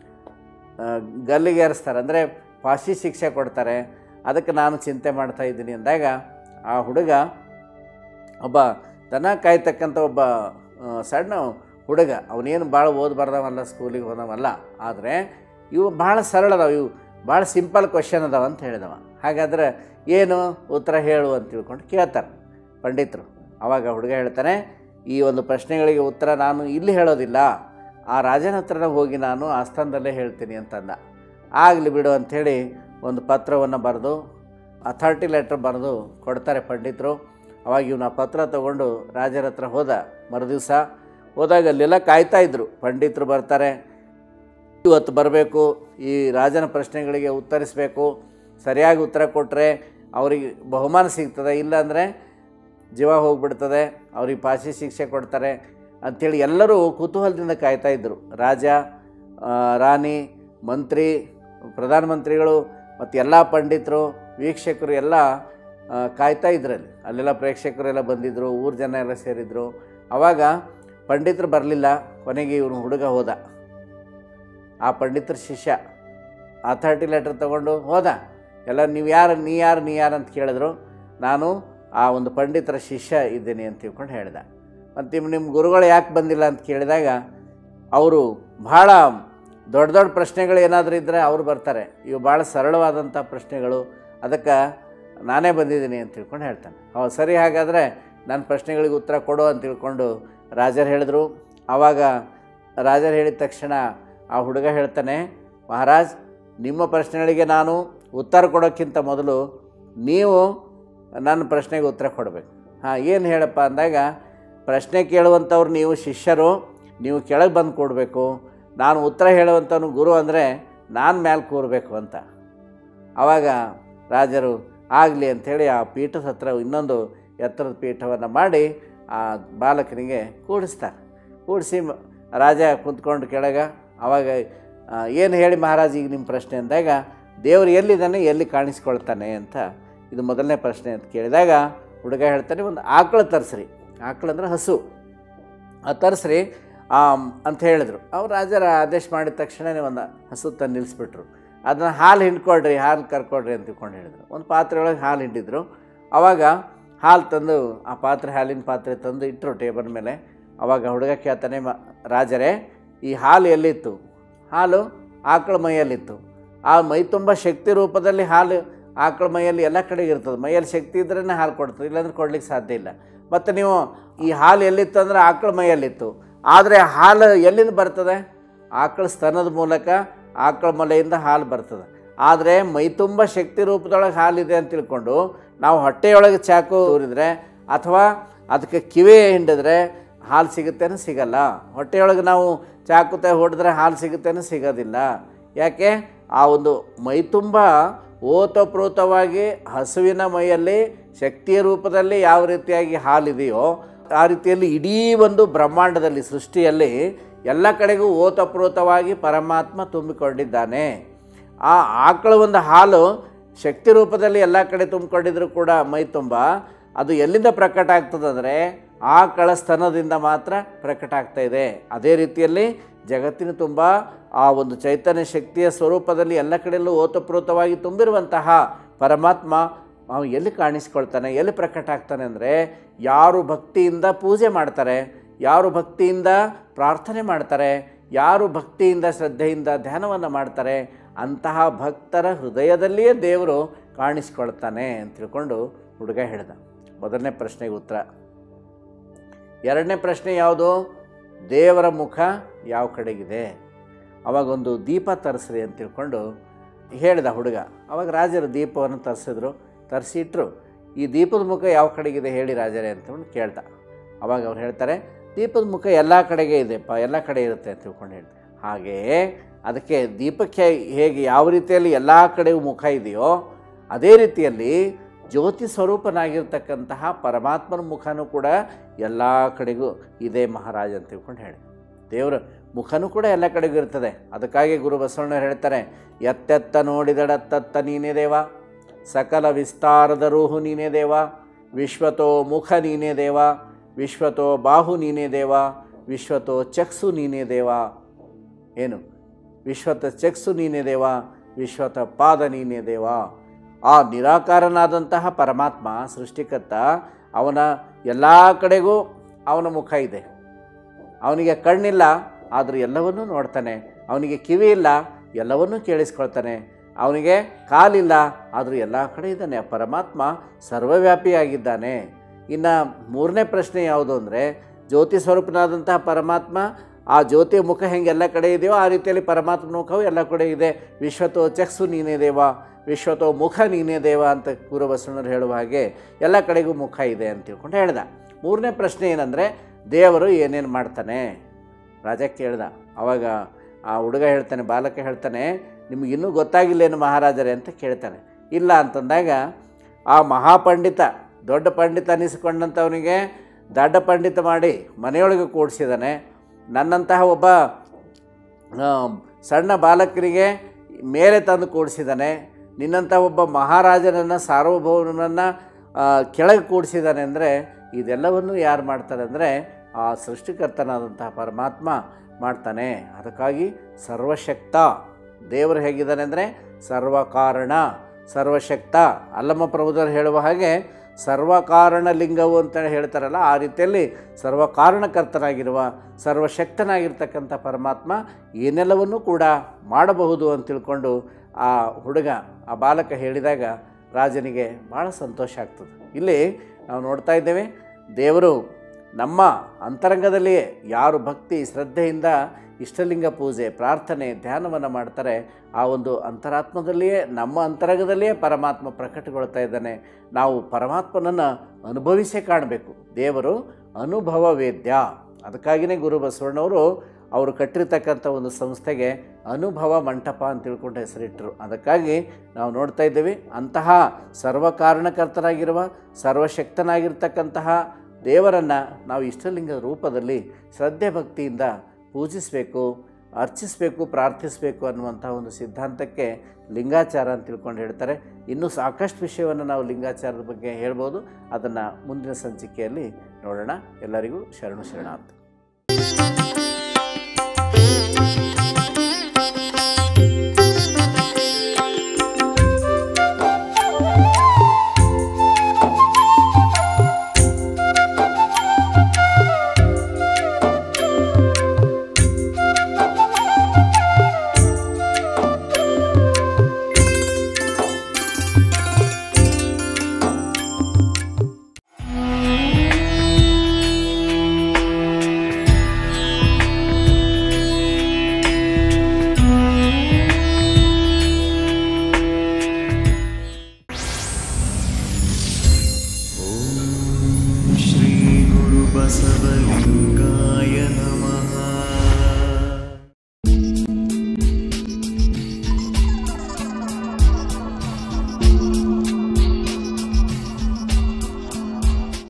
ಆ, ಗಲ್ಲಿಗೆ ಏರಿಸ್ತಾರೆ ಅಂದರೆ ಫಾಶಿ ಶಿಕ್ಷೆ ಕೊಡ್ತಾರೆ ಅದಕ್ಕೆ ನಾನು ಚಿಂತೆ ಮಾಡ್ತಾ ಇದ್ದೀನಿ ಅಂದಾಗ ಆ ಹುಡುಗ ಒಬ್ಬ ದನ ಕಾಯ್ತಕ್ಕಂಥ ಒಬ್ಬ ಆ, ಸಣ್ಣ ಹುಡುಗ ಅವನೇನು ಭಾಳ ಓದಬಾರ್ದವಲ್ಲ ಸ್ಕೂಲಿಗೆ ಹೋದವಲ್ಲ ಆದರೆ ಇವು ಭಾಳ ಸರಳ ಅದಾವ ಇವು ಭಾಳ ಸಿಂಪಲ್ ಕ್ವಶನ್ ಅದಾವ ಅಂತ ಹೇಳಿದವ ಹಾಗಾದ್ರೆ ಏನು ಉತ್ತರ ಹೇಳು ಅಂತ ತಿಳ್ಕೊಂಡು ಕೇಳ್ತಾರೆ ಪಂಡಿತರು ಆವಾಗ ಹುಡುಗ ಹೇಳ್ತಾನೆ ಈ ಒಂದು ಪ್ರಶ್ನೆಗಳಿಗೆ ಉತ್ತರ ನಾನು ಇಲ್ಲಿ ಹೇಳೋದಿಲ್ಲ ಆ ರಾಜನ ಹತ್ರನೇ ಹೋಗಿ ನಾನು ಆಸ್ಥಾನದಲ್ಲೇ ಹೇಳ್ತೀನಿ ಅಂತಂದ ಆಗಲಿ ಬಿಡು ಅಂಥೇಳಿ ಒಂದು ಪತ್ರವನ್ನು ಬರೆದು ಅಥಾರಿಟಿ ಲೆಟ್ರ್ ಬರೆದು ಕೊಡ್ತಾರೆ ಪಂಡಿತರು ಅವಾಗ ಇವನು ಆ ಪತ್ರ ತಗೊಂಡು ರಾಜರ ಹತ್ರ ಹೋದ ಮರುದಿವಸ ಹೋದಾಗ ಅಲ್ಲೆಲ್ಲ ಕಾಯ್ತಾ ಇದ್ರು ಪಂಡಿತರು ಬರ್ತಾರೆ ಇವತ್ತು ಬರಬೇಕು ಈ ರಾಜನ ಪ್ರಶ್ನೆಗಳಿಗೆ ಉತ್ತರಿಸಬೇಕು ಸರಿಯಾಗಿ ಉತ್ತರ ಕೊಟ್ಟರೆ ಅವರಿಗೆ ಬಹುಮಾನ ಸಿಗ್ತದೆ ಇಲ್ಲಾಂದರೆ ಜೀವ ಹೋಗ್ಬಿಡ್ತದೆ ಅವ್ರಿಗೆ ಪಾಶಿ ಶಿಕ್ಷೆ ಕೊಡ್ತಾರೆ ಅಂಥೇಳಿ ಎಲ್ಲರೂ ಕುತೂಹಲದಿಂದ ಕಾಯ್ತಾ ಇದ್ದರು ರಾಜ ಆ, ರಾಣಿ ಮಂತ್ರಿ ಪ್ರಧಾನಮಂತ್ರಿಗಳು ಮತ್ತು ಎಲ್ಲ ಪಂಡಿತರು ವೀಕ್ಷಕರು ಎಲ್ಲ ಆ, ಕಾಯ್ತಾ ಇದ್ರಲ್ಲಿ ಅಲ್ಲೆಲ್ಲ ಪ್ರೇಕ್ಷಕರೆಲ್ಲ ಬಂದಿದ್ದರು ಊರು ಜನ ಎಲ್ಲ ಸೇರಿದ್ರು ಆವಾಗ ಪಂಡಿತರು ಬರಲಿಲ್ಲ ಕೊನೆಗೆ ಇವನು ಹುಡುಗ ಹೋದ ಆ ಪಂಡಿತರ ಶಿಷ್ಯ ಅಥಾರಿಟಿ ಲೆಟರ್ ತಗೊಂಡು ಹೋದ ಎಲ್ಲ ನೀವು ಯಾರು ನೀ ಯಾರು ನೀ ಯಾರು ಅಂತ ಕೇಳಿದ್ರು ನಾನು ಆ ಒಂದು ಪಂಡಿತರ ಶಿಷ್ಯ ಇದ್ದೀನಿ ಅಂತ ತಿಳ್ಕೊಂಡು ಹೇಳ್ದ ಮತ್ತು ನಿಮ್ಮ ನಿಮ್ಮ ಗುರುಗಳು ಯಾಕೆ ಬಂದಿಲ್ಲ ಅಂತ ಕೇಳಿದಾಗ ಅವರು ಭಾಳ ದೊಡ್ಡ ದೊಡ್ಡ ಪ್ರಶ್ನೆಗಳು ಏನಾದರೂ ಇದ್ದರೆ ಅವರು ಬರ್ತಾರೆ ಇವು ಭಾಳ ಸರಳವಾದಂಥ ಪ್ರಶ್ನೆಗಳು ಅದಕ್ಕೆ ನಾನೇ ಬಂದಿದ್ದೀನಿ ಅಂತ ತಿಳ್ಕೊಂಡು ಹೇಳ್ತಾನೆ ಅವ ಸರಿ ಹಾಗಾದರೆ ನನ್ನ ಪ್ರಶ್ನೆಗಳಿಗೆ ಉತ್ತರ ಕೊಡು ಅಂತ ತಿಳ್ಕೊಂಡು ರಾಜರು ಹೇಳಿದ್ರು ಆವಾಗ ರಾಜರು ಹೇಳಿದ ತಕ್ಷಣ ಆ ಹುಡುಗ ಹೇಳ್ತಾನೆ ಮಹಾರಾಜ್ ನಿಮ್ಮ ಪ್ರಶ್ನೆಗಳಿಗೆ ನಾನು ಉತ್ತರ ಕೊಡೋಕ್ಕಿಂತ ಮೊದಲು ನೀವು ನನ್ನ ಪ್ರಶ್ನೆಗೆ ಉತ್ತರ ಕೊಡಬೇಕು ಹಾಂ ಏನು ಹೇಳಪ್ಪ ಅಂದಾಗ ಪ್ರಶ್ನೆ ಕೇಳುವಂಥವ್ರು ನೀವು ಶಿಷ್ಯರು ನೀವು ಕೆಳಗೆ ಬಂದು ಕೊಡಬೇಕು ನಾನು ಉತ್ತರ ಹೇಳುವಂಥವ್ನು ಗುರು ಅಂದರೆ ನಾನು ಮ್ಯಾಲೆ ಕೂರಬೇಕು ಅಂತ ಆವಾಗ ರಾಜರು ಆಗಲಿ ಅಂಥೇಳಿ ಆ ಪೀಠದ ಹತ್ರ ಇನ್ನೊಂದು ಎತ್ತರದ ಪೀಠವನ್ನು ಮಾಡಿ ಆ ಬಾಲಕನಿಗೆ ಕೂಡಿಸ್ತಾರೆ ಕೂಡಿಸಿ ಮ- ರಾಜ ಕುಂತ್ಕೊಂಡು ಕೆಳಗೆ ಆವಾಗ ಏನು ಹೇಳಿ ಮಹಾರಾಜ್ ಈಗ ನಿಮ್ಮ ಪ್ರಶ್ನೆ ಅಂದಾಗ ದೇವರು ಎಲ್ಲಿದ್ದಾನೆ ಎಲ್ಲಿ ಕಾಣಿಸ್ಕೊಳ್ತಾನೆ ಅಂತ ಇದು ಮೊದಲನೇ ಪ್ರಶ್ನೆ ಅಂತ ಕೇಳಿದಾಗ ಹುಡುಗ ಹೇಳ್ತಾನೆ ಒಂದು ಆಕಳು ತರಿಸ್ರಿ ಆಕಳು ಅಂದ್ರೆ ಹಸು ಆ ತರಿಸ್ರಿ ಅಂತ ಹೇಳಿದ್ರು ಅವ್ರು ರಾಜರ ಆದೇಶ ಮಾಡಿದ ತಕ್ಷಣವೇ ಒಂದು ಹಸು ತಂದು ನಿಲ್ಲಿಸ್ಬಿಟ್ರು ಅದನ್ನು ಹಾಲು ಹಿಂಡ್ಕೊಳ್ರಿ ಹಾಲು ಕರ್ಕೊಳ್ರಿ ಅಂತ ತಿಳ್ಕೊಂಡು ಹೇಳಿದ್ರು ಒಂದು ಪಾತ್ರೆ ಒಳಗೆ ಹಾಲು ಹಿಂಡಿದ್ರು ಆವಾಗ ಹಾಲು ತಂದು ಆ ಪಾತ್ರೆ ಹಾಲಿನ ಪಾತ್ರೆ ತಂದು ಇಟ್ಟರು ಟೇಬಲ್ ಮೇಲೆ ಆವಾಗ ಹುಡುಗ ಕೇಳ್ತಾನೆ ಮ ರಾಜರೇ ಈ ಹಾಲು ಎಲ್ಲಿತ್ತು ಹಾಲು ಆಕಳ ಮೈಯಲ್ಲಿತ್ತು ಆ ಮೈ ತುಂಬ ಶಕ್ತಿ ರೂಪದಲ್ಲಿ ಹಾಲು ಆಕಳ ಮೈಯಲ್ಲಿ ಎಲ್ಲ ಕಡೆಗೆ ಇರ್ತದೆ ಮೈಯಲ್ಲಿ ಶಕ್ತಿ ಇದ್ರೇ ಹಾಲು ಕೊಡ್ತದೆ ಇಲ್ಲಾಂದ್ರೆ ಕೊಡ್ಲಿಕ್ಕೆ ಸಾಧ್ಯ ಇಲ್ಲ ಮತ್ತು ನೀವು ಈ ಹಾಲು ಎಲ್ಲಿತ್ತು ಅಂದರೆ ಆಕಳ ಮೈಯಲ್ಲಿತ್ತು ಆದರೆ ಹಾಲು ಎಲ್ಲಿಂದ ಬರ್ತದೆ ಆಕಳ ಸ್ತನದ ಮೂಲಕ ಆಕಳ ಮಲೆಯಿಂದ ಹಾಲು ಬರ್ತದೆ ಆದರೆ ಮೈ ತುಂಬ ಶಕ್ತಿ ರೂಪದೊಳಗೆ ಹಾಲಿದೆ ಅಂತ ತಿಳ್ಕೊಂಡು ನಾವು ಹೊಟ್ಟೆಯೊಳಗೆ ಚಾಕು ತೂರಿದ್ರೆ ಅಥವಾ ಅದಕ್ಕೆ ಕಿವಿ ಹಿಂಡಿದ್ರೆ ಹಾಲು ಸಿಗುತ್ತೇನೋ ಸಿಗಲ್ಲ ಹೊಟ್ಟೆಯೊಳಗೆ ನಾವು ಚಾಕುತೆ ಹೊಡೆದ್ರೆ ಹಾಲು ಸಿಗುತ್ತೇನೋ ಸಿಗೋದಿಲ್ಲ ಯಾಕೆ ಆ ಒಂದು ಮೈ ತುಂಬ ಓತಪ್ರೋತವಾಗಿ ಹಸುವಿನ ಮೈಯಲ್ಲಿ ಶಕ್ತಿಯ ರೂಪದಲ್ಲಿ ಯಾವ ರೀತಿಯಾಗಿ ಹಾಲಿದೆಯೋ ಆ ರೀತಿಯಲ್ಲಿ ಇಡೀ ಒಂದು ಬ್ರಹ್ಮಾಂಡದಲ್ಲಿ ಸೃಷ್ಟಿಯಲ್ಲಿ ಎಲ್ಲ ಕಡೆಗೂ ಓತಪ್ರೋತವಾಗಿ ಪರಮಾತ್ಮ ತುಂಬಿಕೊಂಡಿದ್ದಾನೆ ಆ ಆಕಳ ಒಂದು ಹಾಲು ಶಕ್ತಿ ರೂಪದಲ್ಲಿ ಎಲ್ಲ ಕಡೆ ತುಂಬಿಕೊಂಡಿದ್ರು ಕೂಡ ಮೈ ತುಂಬ ಅದು ಎಲ್ಲಿಂದ ಪ್ರಕಟ ಆಗ್ತದಂದರೆ ಆಕಳ ಸ್ತನದಿಂದ ಮಾತ್ರ ಪ್ರಕಟ ಆಗ್ತಾ ಇದೆ ಅದೇ ರೀತಿಯಲ್ಲಿ ಜಗತ್ತಿನ ತುಂಬ ಆ ಒಂದು ಚೈತನ್ಯ ಶಕ್ತಿಯ ಸ್ವರೂಪದಲ್ಲಿ ಎಲ್ಲ ಕಡೆಯಲ್ಲೂ ಓತಪ್ರೋತವಾಗಿ ತುಂಬಿರುವಂತಹ ಪರಮಾತ್ಮ ಅವ ಎಲ್ಲಿ ಕಾಣಿಸ್ಕೊಳ್ತಾನೆ ಎಲ್ಲಿ ಪ್ರಕಟ ಆಗ್ತಾನೆ ಅಂದರೆ ಯಾರು ಭಕ್ತಿಯಿಂದ ಪೂಜೆ ಮಾಡ್ತಾರೆ ಯಾರು ಭಕ್ತಿಯಿಂದ ಪ್ರಾರ್ಥನೆ ಮಾಡ್ತಾರೆ ಯಾರು ಭಕ್ತಿಯಿಂದ ಶ್ರದ್ಧೆಯಿಂದ ಧ್ಯಾನವನ್ನು ಮಾಡ್ತಾರೆ ಅಂತಹ ಭಕ್ತರ ಹೃದಯದಲ್ಲಿಯೇ ದೇವರು ಕಾಣಿಸ್ಕೊಳ್ತಾನೆ ಅಂತ ತಿಳ್ಕೊಂಡು ಹುಡುಗ ಹೇಳ್ದ ಮೊದಲನೇ ಪ್ರಶ್ನೆಗೆ ಉತ್ತರ ಎರಡನೇ ಪ್ರಶ್ನೆ ಯಾವುದು ದೇವರ ಮುಖ ಯಾವ ಕಡೆಗಿದೆ ಅವಾಗೊಂದು ದೀಪ ತರಿಸ್ರಿ ಅಂತ ತಿಳ್ಕೊಂಡು ಹೇಳಿದ ಹುಡುಗ ಅವಾಗ ರಾಜರು ದೀಪವನ್ನು ತರಿಸಿದ್ರು ತರಿಸಿಟ್ರು ಈ ದೀಪದ ಮುಖ ಯಾವ ಕಡೆಗಿದೆ ಹೇಳಿ ರಾಜರೇ ಅಂತಕೊಂಡು ಕೇಳ್ದ ಅವಾಗ ಅವ್ರು ಹೇಳ್ತಾರೆ ದೀಪದ ಮುಖ ಎಲ್ಲ ಕಡೆಗೆ ಇದೆಪ್ಪ ಎಲ್ಲ ಕಡೆ ಇರುತ್ತೆ ಅಂತ ತಿಳ್ಕೊಂಡು ಹೇಳಿ ಹಾಗೆಯೇ ಅದಕ್ಕೆ ದೀಪಕ್ಕೆ ಹೇಗೆ ಯಾವ ರೀತಿಯಲ್ಲಿ ಎಲ್ಲ ಕಡೆಯೂ ಮುಖ ಇದೆಯೋ ಅದೇ ರೀತಿಯಲ್ಲಿ ಜ್ಯೋತಿ ಸ್ವರೂಪನಾಗಿರ್ತಕ್ಕಂತಹ ಪರಮಾತ್ಮನ ಮುಖನೂ ಕೂಡ ಎಲ್ಲ ಕಡೆಗೂ ಇದೆ ಮಹಾರಾಜ ಅಂತ ತಿಳ್ಕೊಂಡು ಹೇಳಿ ದೇವರ ಮುಖನೂ ಕೂಡ ಎಲ್ಲ ಕಡೆಗೂ ಇರ್ತದೆ ಅದಕ್ಕಾಗಿ ಗುರು ಬಸವಣ್ಣರು ಹೇಳ್ತಾರೆ ಎತ್ತೆತ್ತ ನೋಡಿದಡತ್ತತ್ತ ನೀನೇ ದೇವ ಸಕಲ ವಿಸ್ತಾರದ ರೂಹು ನೀನೇ ದೇವ ವಿಶ್ವತೋ ಮುಖ ನೀನೇ ದೇವ ವಿಶ್ವತೋ ಬಾಹು ನೀನೇ ದೇವ ವಿಶ್ವತೋ ಚಕ್ಷು ನೀನೇ ದೇವ ಏನು ವಿಶ್ವತ ಚಕ್ಷು ನೀನೇ ದೇವ ವಿಶ್ವತ ಪಾದ ನೀನೇ ದೇವ ಆ ನಿರಾಕಾರನಾದಂತಹ ಪರಮಾತ್ಮ ಸೃಷ್ಟಿಕರ್ತ ಅವನ ಎಲ್ಲ ಕಡೆಗೂ ಅವನ ಮುಖ ಇದೆ ಅವನಿಗೆ ಕಣ್ಣಿಲ್ಲ ಆದರೂ ಎಲ್ಲವನ್ನೂ ನೋಡ್ತಾನೆ ಅವನಿಗೆ ಕಿವಿ ಇಲ್ಲ ಎಲ್ಲವನ್ನೂ ಕೇಳಿಸ್ಕೊಳ್ತಾನೆ ಅವನಿಗೆ ಕಾಲಿಲ್ಲ ಆದರೂ ಎಲ್ಲ ಕಡೆ ಇದ್ದಾನೆ ಆ ಪರಮಾತ್ಮ ಸರ್ವವ್ಯಾಪಿಯಾಗಿದ್ದಾನೆ ಇನ್ನು ಮೂರನೇ ಪ್ರಶ್ನೆ ಯಾವುದು ಅಂದರೆ ಜ್ಯೋತಿ ಸ್ವರೂಪನಾದಂತಹ ಪರಮಾತ್ಮ ಆ ಜ್ಯೋತಿಯ ಮುಖ ಹೆಂಗೆ ಎಲ್ಲ ಕಡೆ ಇದೆಯೋ ಆ ರೀತಿಯಲ್ಲಿ ಪರಮಾತ್ಮನ ಮುಖವು ಎಲ್ಲ ಕಡೆ ಇದೆ ವಿಶ್ವತೋ ಚಕ್ಷು ನೀನೇ ದೇವ ವಿಶ್ವತೋ ಮುಖ ನೀನೇ ದೇವ ಅಂತ ಗುರುಬಸವಣ್ಣರು ಹೇಳುವ ಹಾಗೆ ಎಲ್ಲ ಕಡೆಗೂ ಮುಖ ಇದೆ ಅಂತ ತಿಳ್ಕೊಂಡು ಹೇಳ್ದ ಮೂರನೇ ಪ್ರಶ್ನೆ ಏನಂದರೆ ದೇವರು ಏನೇನು ಮಾಡ್ತಾನೆ ರಾಜ ಕೇಳ್ದ ಅವಾಗ ಆ ಹುಡುಗ ಹೇಳ್ತಾನೆ ಬಾಲಕ ಹೇಳ್ತಾನೆ ನಿಮ್ಗೆ ಇನ್ನೂ ಗೊತ್ತಾಗಿಲ್ಲೇನು ಮಹಾರಾಜರೇ ಅಂತ ಕೇಳ್ತಾನೆ ಇಲ್ಲ ಅಂತಂದಾಗ ಆ ಮಹಾಪಂಡಿತ ದೊಡ್ಡ ಪಂಡಿತ ಅನ್ನಿಸ್ಕೊಂಡಂಥವನಿಗೆ ದಡ್ಡ ಪಂಡಿತ ಮಾಡಿ ಮನೆಯೊಳಗೆ ಕೂಡಿಸಿದಾನೆ ನನ್ನಂತಹ ಒಬ್ಬ ಆ, ಸಣ್ಣ ಬಾಲಕರಿಗೆ ಮೇಲೆ ತಂದು ಕೂಡಿಸಿದ್ದಾನೆ ನಿನ್ನಂಥ ಒಬ್ಬ ಮಹಾರಾಜನನ್ನು ಸಾರ್ವಭೌಮನನ್ನು ಕೆಳಗೆ ಕೂಡಿಸಿದ್ದಾನೆ ಅಂದರೆ ಇದೆಲ್ಲವನ್ನು ಯಾರು ಮಾಡ್ತಾರೆ ಅಂದರೆ ಆ ಸೃಷ್ಟಿಕರ್ತನಾದಂತಹ ಪರಮಾತ್ಮ ಮಾಡ್ತಾನೆ ಅದಕ್ಕಾಗಿ ಸರ್ವಶಕ್ತ ದೇವರು ಹೇಗಿದ್ದಾನೆ ಅಂದರೆ ಸರ್ವಕಾರಣ ಸರ್ವಶಕ್ತ ಅಲ್ಲಮ್ಮ ಪ್ರಭುದರು ಹೇಳುವ ಹಾಗೆ ಸರ್ವಕಾರಣ ಲಿಂಗವು ಅಂತ ಹೇಳ್ತಾರಲ್ಲ ಆ ರೀತಿಯಲ್ಲಿ ಸರ್ವಕಾರಣಕರ್ತನಾಗಿರುವ ಸರ್ವಶಕ್ತನಾಗಿರ್ತಕ್ಕಂಥ ಪರಮಾತ್ಮ ಏನೆಲ್ಲವನ್ನೂ ಕೂಡ ಮಾಡಬಹುದು ಅಂತ ತಿಳ್ಕೊಂಡು ಆ ಹುಡುಗ ಆ ಬಾಲಕ ಹೇಳಿದಾಗ ರಾಜನಿಗೆ ಭಾಳ ಸಂತೋಷ ಆಗ್ತದೆ ಇಲ್ಲಿ ನಾವು ನೋಡ್ತಾ ಇದ್ದೇವೆ ದೇವರು ನಮ್ಮ ಅಂತರಂಗದಲ್ಲಿಯೇ ಯಾರು ಭಕ್ತಿ ಶ್ರದ್ಧೆಯಿಂದ ಇಷ್ಟಲಿಂಗ ಪೂಜೆ ಪ್ರಾರ್ಥನೆ ಧ್ಯಾನವನ್ನು ಮಾಡ್ತಾರೆ ಆ ಒಂದು ಅಂತರಾತ್ಮದಲ್ಲಿಯೇ ನಮ್ಮ ಅಂತರಂಗದಲ್ಲಿಯೇ ಪರಮಾತ್ಮ ಪ್ರಕಟಗೊಳ್ತಾ ಇದ್ದಾನೆ ನಾವು ಪರಮಾತ್ಮನನ್ನು ಅನುಭವಿಸೇ ಕಾಣಬೇಕು ದೇವರು ಅನುಭವ ವೇದ್ಯ ಅದಕ್ಕಾಗಿಯೇ ಗುರು ಬಸವಣ್ಣವರು ಅವರು ಕಟ್ಟಿರ್ತಕ್ಕಂಥ ಒಂದು ಸಂಸ್ಥೆಗೆ ಅನುಭವ ಮಂಟಪ ಅಂತ ತಿಳ್ಕೊಂಡು ಹೆಸರಿಟ್ಟರು ಅದಕ್ಕಾಗಿ ನಾವು ನೋಡ್ತಾ ಇದ್ದೇವೆ ಅಂತಹ ಸರ್ವಕಾರಣಕರ್ತನಾಗಿರುವ ಸರ್ವಶಕ್ತನಾಗಿರ್ತಕ್ಕಂತಹ ದೇವರನ್ನು ನಾವು ಇಷ್ಟಲಿಂಗ ರೂಪದಲ್ಲಿ ಶ್ರದ್ಧೆ ಭಕ್ತಿಯಿಂದ ಪೂಜಿಸಬೇಕು ಅರ್ಚಿಸಬೇಕು ಪ್ರಾರ್ಥಿಸಬೇಕು ಅನ್ನುವಂಥ ಒಂದು ಸಿದ್ಧಾಂತಕ್ಕೆ ಲಿಂಗಾಚಾರ ಅಂತ ತಿಳ್ಕೊಂಡು ಹೇಳ್ತಾರೆ ಇನ್ನೂ ಸಾಕಷ್ಟು ವಿಷಯವನ್ನು ನಾವು ಲಿಂಗಾಚಾರದ ಬಗ್ಗೆ ಹೇಳ್ಬೋದು ಅದನ್ನು ಮುಂದಿನ ಸಂಚಿಕೆಯಲ್ಲಿ ನೋಡೋಣ ಎಲ್ಲರಿಗೂ ಶರಣು ಶರಣಾರ್ಥಿ